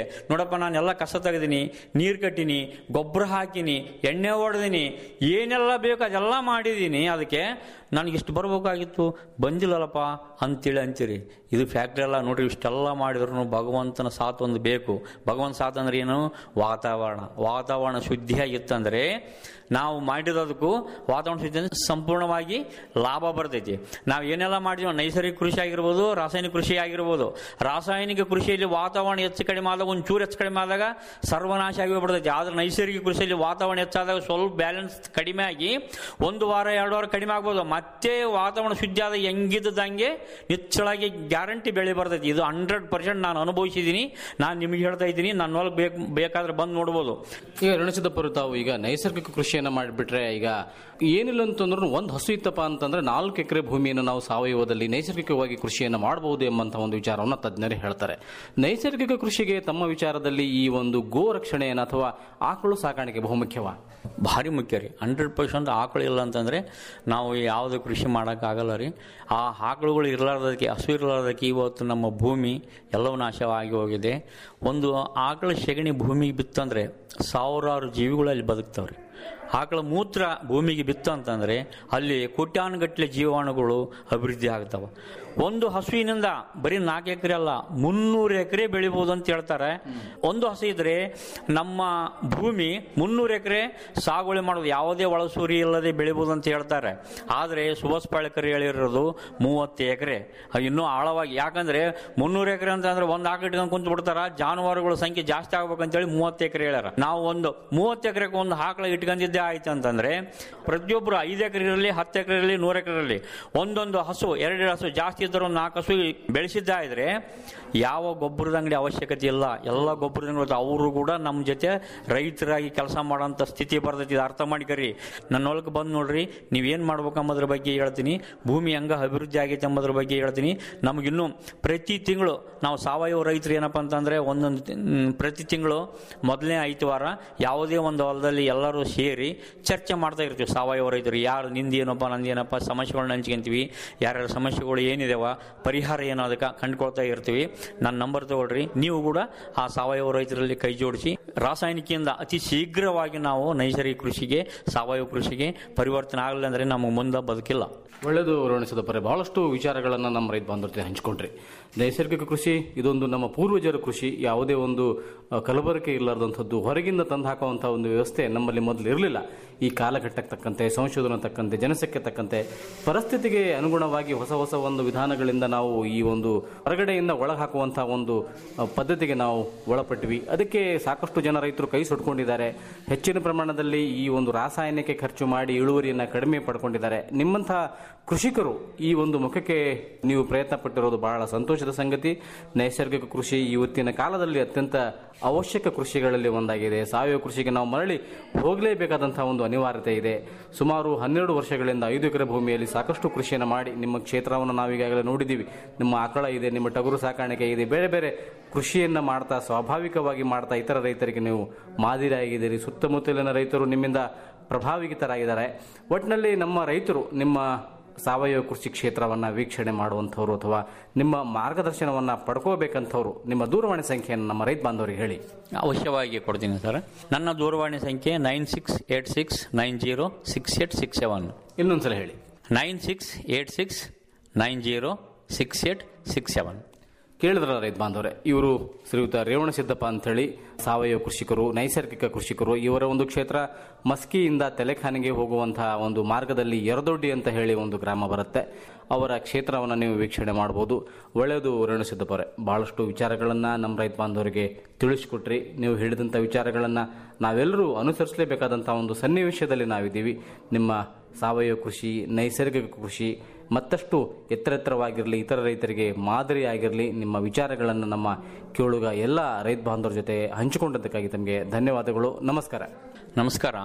ನೋಡಪ್ಪ ನಾನೆಲ್ಲ ಕಸ ತೆಗೆದೀನಿ ನೀರು ಕಟ್ಟಿನಿ ಗೊಬ್ಬರ ಹಾಕಿನಿ ಎಣ್ಣೆ ಹೊಡೆದಿನಿ ಏನೆಲ್ಲ ಬೇಕು ಅದೆಲ್ಲ ಮಾಡಿದ್ದೀನಿ ಅದಕ್ಕೆ ನನಗೆ ಇಷ್ಟು ಬರಬೇಕಾಗಿತ್ತು ಬಂದಿಲ್ಲಲ್ಲಪ್ಪ ಅಂತೇಳಿ ಅಂತೀರಿ ಇದು ಫ್ಯಾಕ್ಟ್ರಿ ಎಲ್ಲ ನೋಡ್ರಿ ಇಷ್ಟೆಲ್ಲ ಮಾಡಿದ್ರು ಭಗವಂತನ ಸಾಥ್ ಒಂದು ಬೇಕು ಭಗವಂತ ಸಾಥ್ ಅಂದ್ರೆ ಏನು ವಾತಾವರಣ ವಾತಾವರಣ ಶುದ್ಧಿಯಾಗಿತ್ತಂದ್ರೆ ನಾವು ಮಾಡಿರೋದಕ್ಕೂ ವಾತಾವರಣ ಶುದ್ಧಿ ಅಂದ್ರೆ ಸಂಪೂರ್ಣವಾಗಿ ಲಾಭ ಬರ್ತೈತಿ ನಾವು ಏನೆಲ್ಲ ಮಾಡಿದ್ವಿ ನೈಸರ್ಗಿಕ ಕೃಷಿ ಆಗಿರ್ಬೋದು ರಾಸಾಯನಿಕ ಕೃಷಿ ಆಗಿರ್ಬೋದು ರಾಸಾಯನಿಕ ಕೃಷಿಯಲ್ಲಿ ವಾತಾವರಣ ಹೆಚ್ಚು ಕಡಿಮೆ ಆದಾಗ ಒಂದು ಚೂರು ಹೆಚ್ಚು ಕಡಿಮೆ ಆದಾಗ ಸರ್ವನಾಶ ಆಗಿ ಬಿಡ್ತೈತಿ ಆದ್ರೆ ನೈಸರ್ಗಿಕ ಕೃಷಿಯಲ್ಲಿ ವಾತಾವರಣ ಹೆಚ್ಚಾದಾಗ ಸ್ವಲ್ಪ ಬ್ಯಾಲೆನ್ಸ್ ಕಡಿಮೆ ಆಗಿ ಒಂದು ವಾರ ಎರಡು ವಾರ ಕಡಿಮೆ ಆಗ್ಬೋದು ಮತ್ತೆ ವಾತಾವರಣ ಶುದ್ಧಿ ಆದ ಹೆಂಗಿದ್ದಂಗೆ ನಿಚ್ಚಳಾಗಿ ಗ್ಯಾರಂಟಿ ಬೆಳೆ ಬರ್ತೈತಿ ಇದು ಹಂಡ್ರೆಡ್ ಪರ್ಸೆಂಟ್ ನಾನು ಅನುಭವಿಸಿದ್ದೀನಿ ನಾನು ನಿಮಗೆ ಹೇಳ್ತಾ ಇದ್ದೀನಿ ನನ್ನ ಹೊಲಕ್ಕೆ ಬೇಕು ಬೇಕಾದ್ರೆ ಬಂದು ನೋಡ್ಬೋದು ಈಗ ರಣಸಿದ್ದಪ್ಪರು ತಾವು ಈಗ ನೈಸರ್ಗಿಕ ಕೃಷಿಯನ್ನ ಮಾಡಿಬಿಟ್ರೆ ಈಗ ಏನಿಲ್ಲ ಅಂತಂದ್ರೂ ಒಂದು ಹಸು ಇತ್ತಪ್ಪ ಅಂತಂದ್ರೆ ನಾಲ್ಕು ಎಕರೆ ಭೂಮಿಯನ್ನು ನಾವು ಸಾವಯವದಲ್ಲಿ ನೈಸರ್ಗಿಕವಾಗಿ ಕೃಷಿಯನ್ನು ಮಾಡಬಹುದು ಎಂಬಂತಹ ಒಂದು ವಿಚಾರವನ್ನು ತಜ್ಞರು ಹೇಳ್ತಾರೆ ನೈಸರ್ಗಿಕ ಕೃಷಿಗೆ ತಮ್ಮ ವಿಚಾರದಲ್ಲಿ ಈ ಒಂದು ಗೋ ರಕ್ಷಣೆಯನ್ನು ಅಥವಾ ಆಕಳು ಸಾಕಾಣಿಕೆ ಬಹುಮುಖ್ಯವಾ ಭಾರಿ ಮುಖ್ಯ ರೀ ಹಂಡ್ರೆಡ್ ಪರ್ಸೆಂಟ್ ಆಕಳು ಇಲ್ಲ ಅಂತಂದರೆ ನಾವು ಯಾವುದು ಕೃಷಿ ಮಾಡೋಕ್ಕಾಗಲ್ಲ ರೀ ಆ ಆಕಳುಗಳು ಇರಲಾರ್ದಕ್ಕೆ ಹಸು ಇರಲಾರ್ದಕ್ಕೆ ಇವತ್ತು ನಮ್ಮ ಭೂಮಿ ಎಲ್ಲವೂ ನಾಶವಾಗಿ ಹೋಗಿದೆ ಒಂದು ಆಕಳ ಸೆಗಣಿ ಭೂಮಿಗೆ ಬಿತ್ತಂದರೆ ಸಾವಿರಾರು ಜೀವಿಗಳು ಅಲ್ಲಿ ಬದುಕ್ತಾವ್ರಿ ಆಕಳ ಮೂತ್ರ ಭೂಮಿಗೆ ಬಿತ್ತು ಅಂತಂದರೆ ಅಲ್ಲಿ ಕೋಟ್ಯಾನುಗಟ್ಟಲೆ ಜೀವಾಣುಗಳು ಅಭಿವೃದ್ಧಿ ಆಗ್ತಾವೆ ಒಂದು ಹಸುವಿನಿಂದ ಬರೀ ನಾಲ್ಕು ಎಕರೆ ಅಲ್ಲ ಮುನ್ನೂರು ಎಕರೆ ಬೆಳಿಬೋದು ಅಂತ ಹೇಳ್ತಾರೆ ಒಂದು ಹಸು ಇದ್ರೆ ನಮ್ಮ ಭೂಮಿ ಮುನ್ನೂರು ಎಕರೆ ಸಾಗುವಳಿ ಮಾಡೋದು ಯಾವುದೇ ಒಳಸೂರಿ ಇಲ್ಲದೆ ಬೆಳಿಬೋದು ಅಂತ ಹೇಳ್ತಾರೆ ಆದರೆ ಸುಭಾಷ್ ಪಾಳೇಕರ್ ಹೇಳಿರೋದು ಮೂವತ್ತು ಎಕರೆ ಇನ್ನೂ ಆಳವಾಗಿ ಯಾಕಂದ್ರೆ ಮುನ್ನೂರು ಎಕರೆ ಅಂತಂದ್ರೆ ಒಂದು ಆಕಳ ಇಟ್ಕೊಂಡು ಕುಂತು ಬಿಡ್ತಾರ ಜಾನುವಾರುಗಳ ಸಂಖ್ಯೆ ಜಾಸ್ತಿ ಆಗ್ಬೇಕಂತೇಳಿ ಮೂವತ್ತು ಎಕರೆ ಹೇಳ್ಯಾರ ನಾವು ಒಂದು ಮೂವತ್ತು ಎಕರೆಗೆ ಒಂದು ಆಕಳ ಇಟ್ಕೊಂಡಿದ್ದೆ ಆಯ್ತು ಅಂತಂದ್ರೆ ಪ್ರತಿಯೊಬ್ಬರು ಐದು ಎಕರೆ ಇರಲಿ ಹತ್ತು ಎಕರೆ ಇರಲಿ ನೂರು ಎಕರೆ ಇರಲಿ ಒಂದೊಂದು ಹಸು ಎರಡು ಹಸು ಜಾಸ್ತಿ ಇದ್ದರೂ ಒಂದು ನಾಲ್ಕು ಹಸು ಬೆಳೆಸಿದ್ದ ಇದ್ರೆ ಯಾವ ಗೊಬ್ಬರದ ಅಂಗಡಿ ಅವಶ್ಯಕತೆ ಇಲ್ಲ ಎಲ್ಲ ಗೊಬ್ಬರದ ಅಂಗಡಿ ಅವರು ಕೂಡ ನಮ್ಮ ಜೊತೆ ರೈತರಾಗಿ ಕೆಲಸ ಮಾಡೋಂಥ ಸ್ಥಿತಿ ಬರ್ತೈತಿ ಇದು ಅರ್ಥ ಮಾಡ್ಕರಿ ನನ್ನ ಹೊಲಕ್ಕೆ ಬಂದು ನೋಡ್ರಿ ನೀವೇನು ಮಾಡ್ಬೇಕು ಅಂಬೋದ್ರ ಬಗ್ಗೆ ಹೇಳ್ತೀನಿ ಭೂಮಿ ಹಂಗ ಅಭಿವೃದ್ಧಿ ಆಗೈತೆ ಎಂಬುದ್ರ ಬಗ್ಗೆ ಹೇಳ್ತೀನಿ ನಮಗಿನ್ನೂ ಪ್ರತಿ ತಿಂಗಳು ನಾವು ಸಾವಯವ ರೈತರು ಏನಪ್ಪ ಅಂತಂದ್ರೆ ಒಂದೊಂದು ತಿ- ಮ್, ಪ್ರತಿ ತಿಂಗಳು ಮೊದಲನೇ ಐತವಾರ ಯಾವುದೇ ಒಂದು ಹೊಲದಲ್ಲಿ ಎಲ್ಲರೂ ಸೇರಿ ಚರ್ಚೆ ಮಾಡ್ತಾ ಇರ್ತೀವಿ ಸಾವಯವ ರೈತರು ಯಾರು ನಿಂದೇನಪ್ಪ ನಂದೇನಪ್ಪ ಸಮಸ್ಯೆಗಳನ್ನ ಹಂಚ್ಕೊಂತೀವಿ ಯಾರ್ಯಾರ ಸಮಸ್ಯೆಗಳು ಏನಿದಾವ ಪರಿಹಾರ ಏನೋ ಅದಕ್ಕೆ ಕಂಡುಕೊಳ್ತಾ ಇರ್ತೀವಿ ನನ್ನ ನಂಬರ್ ತಗೊಳ್ರಿ ನೀವು ಕೂಡ ಆ ಸಾವಯವ ರೈತರಲ್ಲಿ ಕೈ ಜೋಡಿಸಿ ರಾಸಾಯನಿಕೆಯಿಂದ ಅತಿ ಶೀಘ್ರವಾಗಿ ನಾವು ನೈಸರ್ಗಿಕ ಕೃಷಿಗೆ ಸಾವಯವ ಕೃಷಿಗೆ ಪರಿವರ್ತನೆ ಆಗಲಿಲ್ಲ ಅಂದರೆ ನಮಗೆ ಮುಂದೆ ಬದುಕಿಲ್ಲ ಒಳ್ಳೆಯದು ರೋಣಿಸದಪ್ಪರೆ ಬಹಳಷ್ಟು ವಿಚಾರಗಳನ್ನು ನಮ್ಮ ರೈತ ಬಾಂಧವ್ರ ಜೊತೆ ಹಂಚಿಕೊಂಡ್ರಿ ನೈಸರ್ಗಿಕ ಕೃಷಿ ಇದೊಂದು ನಮ್ಮ ಪೂರ್ವಜರ ಕೃಷಿ ಯಾವುದೇ ಒಂದು ಅ, ಕಲಬೆರಕೆ ಇರಲಾರ್ದಂಥದ್ದು ಹೊರಗಿಂದ ತಂದು ಹಾಕುವಂಥ ಒಂದು ವ್ಯವಸ್ಥೆ ನಮ್ಮಲ್ಲಿ ಮೊದಲು ಇರಲಿಲ್ಲ ಈ ಕಾಲಘಟ್ಟಕ್ಕೆ ತಕ್ಕಂತೆ ಸಂಶೋಧನೆ ತಕ್ಕಂತೆ ಜನಸಂಖ್ಯೆ ತಕ್ಕಂತೆ ಪರಿಸ್ಥಿತಿಗೆ ಅನುಗುಣವಾಗಿ ಹೊಸ ಹೊಸ ಒಂದು ವಿಧಾನಗಳಿಂದ ನಾವು ಈ ಒಂದು ಹೊರಗಡೆಯಿಂದ ಒಳಗೆ ಹಾಕುವಂಥ ಒಂದು ಅ, ಪದ್ಧತಿಗೆ ನಾವು ಒಳಪಟ್ಟಿವಿ ಅದಕ್ಕೆ ಸಾಕಷ್ಟು ಜನ ರೈತರು ಕೈ ಸುಟ್ಕೊಂಡಿದ್ದಾರೆ ಹೆಚ್ಚಿನ ಪ್ರಮಾಣದಲ್ಲಿ ಈ ಒಂದು ರಾಸಾಯನಿಕ ಖರ್ಚು ಮಾಡಿ ಇಳುವರಿಯನ್ನು ಕಡಿಮೆ ಪಡ್ಕೊಂಡಿದ್ದಾರೆ ನಿಮ್ಮಂಥ ಕೃಷಿಕರು ಈ ಒಂದು ಮುಖಕ್ಕೆ ನೀವು ಪ್ರಯತ್ನ ಪಟ್ಟಿರೋದು ಬಹಳ ಸಂತೋಷದ ಸಂಗತಿ ನೈಸರ್ಗಿಕ ಕೃಷಿ ಇವತ್ತಿನ ಕಾಲದಲ್ಲಿ ಅತ್ಯಂತ ಅವಶ್ಯಕ ಕೃಷಿಗಳಲ್ಲಿ ಒಂದಾಗಿದೆ ಸಾವಯವ ಕೃಷಿಗೆ ನಾವು ಮರಳಿ ಹೋಗಲೇಬೇಕಾದಂತಹ ಒಂದು ಅನಿವಾರ್ಯತೆ ಇದೆ ಸುಮಾರು ಹನ್ನೆರಡು ವರ್ಷಗಳಿಂದ ಐದು ಎಕರೆ ಭೂಮಿಯಲ್ಲಿ ಸಾಕಷ್ಟು ಕೃಷಿಯನ್ನು ಮಾಡಿ ನಿಮ್ಮ ಕ್ಷೇತ್ರವನ್ನು ನಾವು ಈಗಾಗಲೇ ನೋಡಿದ್ದೀವಿ ನಿಮ್ಮ ಆಕಳ ಇದೆ ನಿಮ್ಮ ಟಗರು ಸಾಕಾಣಿಕೆ ಇದೆ ಬೇರೆ ಬೇರೆ ಕೃಷಿಯನ್ನು ಮಾಡ್ತಾ ಸ್ವಾಭಾವಿಕವಾಗಿ ಮಾಡ್ತಾ ಇತರ ರೈತರಿಗೆ ನೀವು ಮಾದರಿಯಾಗಿದ್ದೀರಿ ಸುತ್ತಮುತ್ತಲಿನ ರೈತರು ನಿಮ್ಮಿಂದ ಪ್ರಭಾವಿತರಾಗಿದ್ದಾರೆ ಒಟ್ಟಿನಲ್ಲಿ ನಮ್ಮ ರೈತರು ನಿಮ್ಮ ಸಾವಯವ ಕೃಷಿ ಕ್ಷೇತ್ರವನ್ನು ವೀಕ್ಷಣೆ ಮಾಡುವಂಥವ್ರು ಅಥವಾ ನಿಮ್ಮ ಮಾರ್ಗದರ್ಶನವನ್ನು ಪಡ್ಕೋಬೇಕಂಥವ್ರು ನಿಮ್ಮ ದೂರವಾಣಿ ಸಂಖ್ಯೆಯನ್ನು ನಮ್ಮ ರೈತ ಬಾಂಧವರಿಗೆ ಹೇಳಿ ಅವಶ್ಯವಾಗಿ ಕೊಡ್ತೀನಿ ಸರ್ ನನ್ನ ದೂರವಾಣಿ ಸಂಖ್ಯೆ nine six eight six nine zero six eight six seven ಇನ್ನೊಂದ್ಸಲ ಹೇಳಿ nine six eight six nine zero six eight six seven ಕೇಳಿದ್ರ ರೈತ ಬಾಂಧವರೇ ಇವರು ಶ್ರೀಯುತ ರೇವಣ ಸಿದ್ದಪ್ಪ ಅಂತೇಳಿ ಸಾವಯವ ಕೃಷಿಕರು ನೈಸರ್ಗಿಕ ಕೃಷಿಕರು ಇವರ ಒಂದು ಕ್ಷೇತ್ರ ಮಸ್ಕಿಯಿಂದ ತೆಲೆಖಾನೆಗೆ ಹೋಗುವಂತಹ ಒಂದು ಮಾರ್ಗದಲ್ಲಿ ಎರದೊಡ್ಡಿ ಅಂತ ಹೇಳಿ ಒಂದು ಗ್ರಾಮ ಬರುತ್ತೆ ಅವರ ಕ್ಷೇತ್ರವನ್ನು ನೀವು ವೀಕ್ಷಣೆ ಮಾಡಬಹುದು ಒಳ್ಳೆಯದು ರೇವಣ ಸಿದ್ದಪ್ಪರೇ ಬಹಳಷ್ಟು ವಿಚಾರಗಳನ್ನು ನಮ್ಮ ರೈತ ಬಾಂಧವರಿಗೆ ತಿಳಿಸ್ಕೊಟ್ರಿ ನೀವು ಹೇಳಿದಂಥ ವಿಚಾರಗಳನ್ನು ನಾವೆಲ್ಲರೂ ಅನುಸರಿಸಲೇಬೇಕಾದಂಥ ಒಂದು ಸನ್ನಿವೇಶದಲ್ಲಿ ನಾವಿದ್ದೀವಿ ನಿಮ್ಮ ಸಾವಯವ ಕೃಷಿ ನೈಸರ್ಗಿಕ ಕೃಷಿ ಮತ್ತಷ್ಟು ಎತ್ತರ ಇತರ ರೈತರಿಗೆ ಮಾದರಿಯಾಗಿರಲಿ ನಿಮ್ಮ ವಿಚಾರಗಳನ್ನು ನಮ್ಮ ಕೇಳುಗ ಎಲ್ಲ ರೈತ ಬಾಂಧವರ ಜೊತೆ ಹಂಚಿಕೊಂಡದಕ್ಕಾಗಿ ತಮಗೆ ಧನ್ಯವಾದಗಳು ನಮಸ್ಕಾರ ನಮಸ್ಕಾರ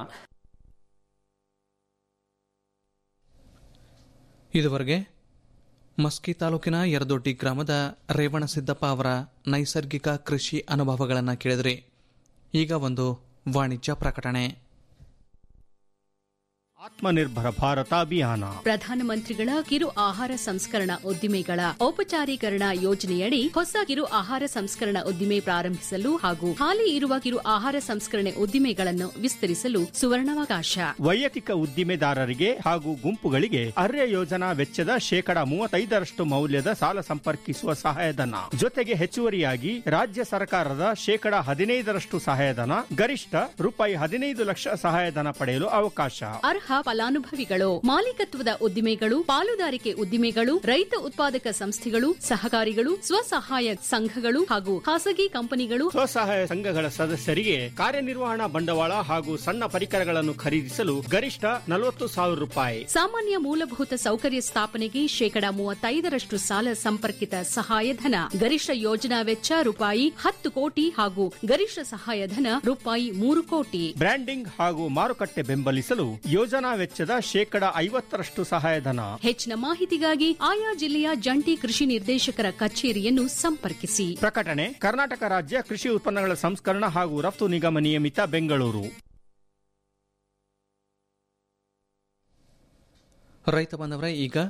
ಇದುವರೆಗೆ ಮಸ್ಕಿ ತಾಲೂಕಿನ ಯರದೊಡ್ಡಿ ಗ್ರಾಮದ ರೇವಣಸಿದ್ದಪ್ಪ ಅವರ ನೈಸರ್ಗಿಕ ಕೃಷಿ ಅನುಭವಗಳನ್ನು ಕೇಳಿದ್ರಿ ಈಗ ಒಂದು ವಾಣಿಜ್ಯ ಪ್ರಕಟಣೆ ಆತ್ಮನಿರ್ಭರ ಭಾರತ ಅಭಿಯಾನ ಪ್ರಧಾನಮಂತ್ರಿಗಳ ಕಿರು ಆಹಾರ ಸಂಸ್ಕರಣಾ ಉದ್ದಿಮೆಗಳ ಔಪಚಾರೀಕರಣ ಯೋಜನೆಯಡಿ ಹೊಸ ಕಿರು ಆಹಾರ ಸಂಸ್ಕರಣಾ ಉದ್ದಿಮೆ ಪ್ರಾರಂಭಿಸಲು ಹಾಗೂ ಹಾಲಿ ಇರುವ ಕಿರು ಆಹಾರ ಸಂಸ್ಕರಣೆ ಉದ್ದಿಮೆಗಳನ್ನು ವಿಸ್ತರಿಸಲು ಸುವರ್ಣಾವಕಾಶ ವೈಯಕ್ತಿಕ ಉದ್ದಿಮೆದಾರರಿಗೆ ಹಾಗೂ ಗುಂಪುಗಳಿಗೆ ಅರ್ಯ ಯೋಜನಾ ವೆಚ್ಚದ ಶೇಕಡ ಮೂವತ್ತೈದರಷ್ಟು ಮೌಲ್ಯದ ಸಾಲ ಸಂಪರ್ಕಿಸುವ ಸಹಾಯಧನ ಜೊತೆಗೆ ಹೆಚ್ಚುವರಿಯಾಗಿ ರಾಜ್ಯ ಸರ್ಕಾರದ ಶೇಕಡ ಹದಿನೈದರಷ್ಟು ಸಹಾಯಧನ ಗರಿಷ್ಠ ರೂಪಾಯಿ ಹದಿನೈದು ಲಕ್ಷ ಸಹಾಯಧನ ಪಡೆಯಲು ಅವಕಾಶ ಅರ್ಹ ಫಲಾನುಭವಿಗಳು ಮಾಲೀಕತ್ವದ ಉದ್ದಿಮೆಗಳು ಪಾಲುದಾರಿಕೆ ಉದ್ದಿಮೆಗಳು ರೈತ ಉತ್ಪಾದಕ ಸಂಸ್ಥೆಗಳು ಸಹಕಾರಿಗಳು ಸ್ವಸಹಾಯ ಸಂಘಗಳು ಹಾಗೂ ಖಾಸಗಿ ಕಂಪನಿಗಳು ಸ್ವಸಹಾಯ ಸಂಘಗಳ ಸದಸ್ಯರಿಗೆ ಕಾರ್ಯನಿರ್ವಹಣಾ ಬಂಡವಾಳ ಹಾಗೂ ಸಣ್ಣ ಪರಿಕರಗಳನ್ನು ಖರೀದಿಸಲು ಗರಿಷ್ಠ ನಲವತ್ತು ಸಾವಿರ ರೂಪಾಯಿ ಸಾಮಾನ್ಯ ಮೂಲಭೂತ ಸೌಕರ್ಯ ಸ್ಥಾಪನೆಗೆ ಶೇಕಡ ಮೂವತ್ತೈದರಷ್ಟು ಸಾಲ ಸಂಪರ್ಕಿತ ಸಹಾಯಧನ ಗರಿಷ್ಠ ಯೋಜನಾ ವೆಚ್ಚ ರೂಪಾಯಿ ಹತ್ತು ಕೋಟಿ ಹಾಗೂ ಗರಿಷ್ಠ ಸಹಾಯಧನ ರೂಪಾಯಿ ಮೂರು ಕೋಟಿ ಬ್ರ್ಯಾಂಡಿಂಗ್ ಹಾಗೂ ಮಾರುಕಟ್ಟೆ ಬೆಂಬಲಿಸಲು ಯೋಜನಾ ವೆಚ್ಚದ ಶೇಕಡ ಐವತ್ತರಷ್ಟು ಸಹಾಯಧನ ಹೆಚ್ಚಿನ ಮಾಹಿತಿಗಾಗಿ ಆಯಾ ಜಿಲ್ಲೆಯ ಜಂಟಿ ಕೃಷಿ ನಿರ್ದೇಶಕರ ಕಚೇರಿಯನ್ನು ಸಂಪರ್ಕಿಸಿ ಪ್ರಕಟಣೆ ಕರ್ನಾಟಕ ರಾಜ್ಯ ಕೃಷಿ ಉತ್ಪನ್ನಗಳ ಸಂಸ್ಕರಣ ಹಾಗೂ ರಫ್ತು ನಿಗಮ ನಿಯಮಿತ ಬೆಂಗಳೂರು ರೈತ ಬಾಂಧವರೇ ಈಗ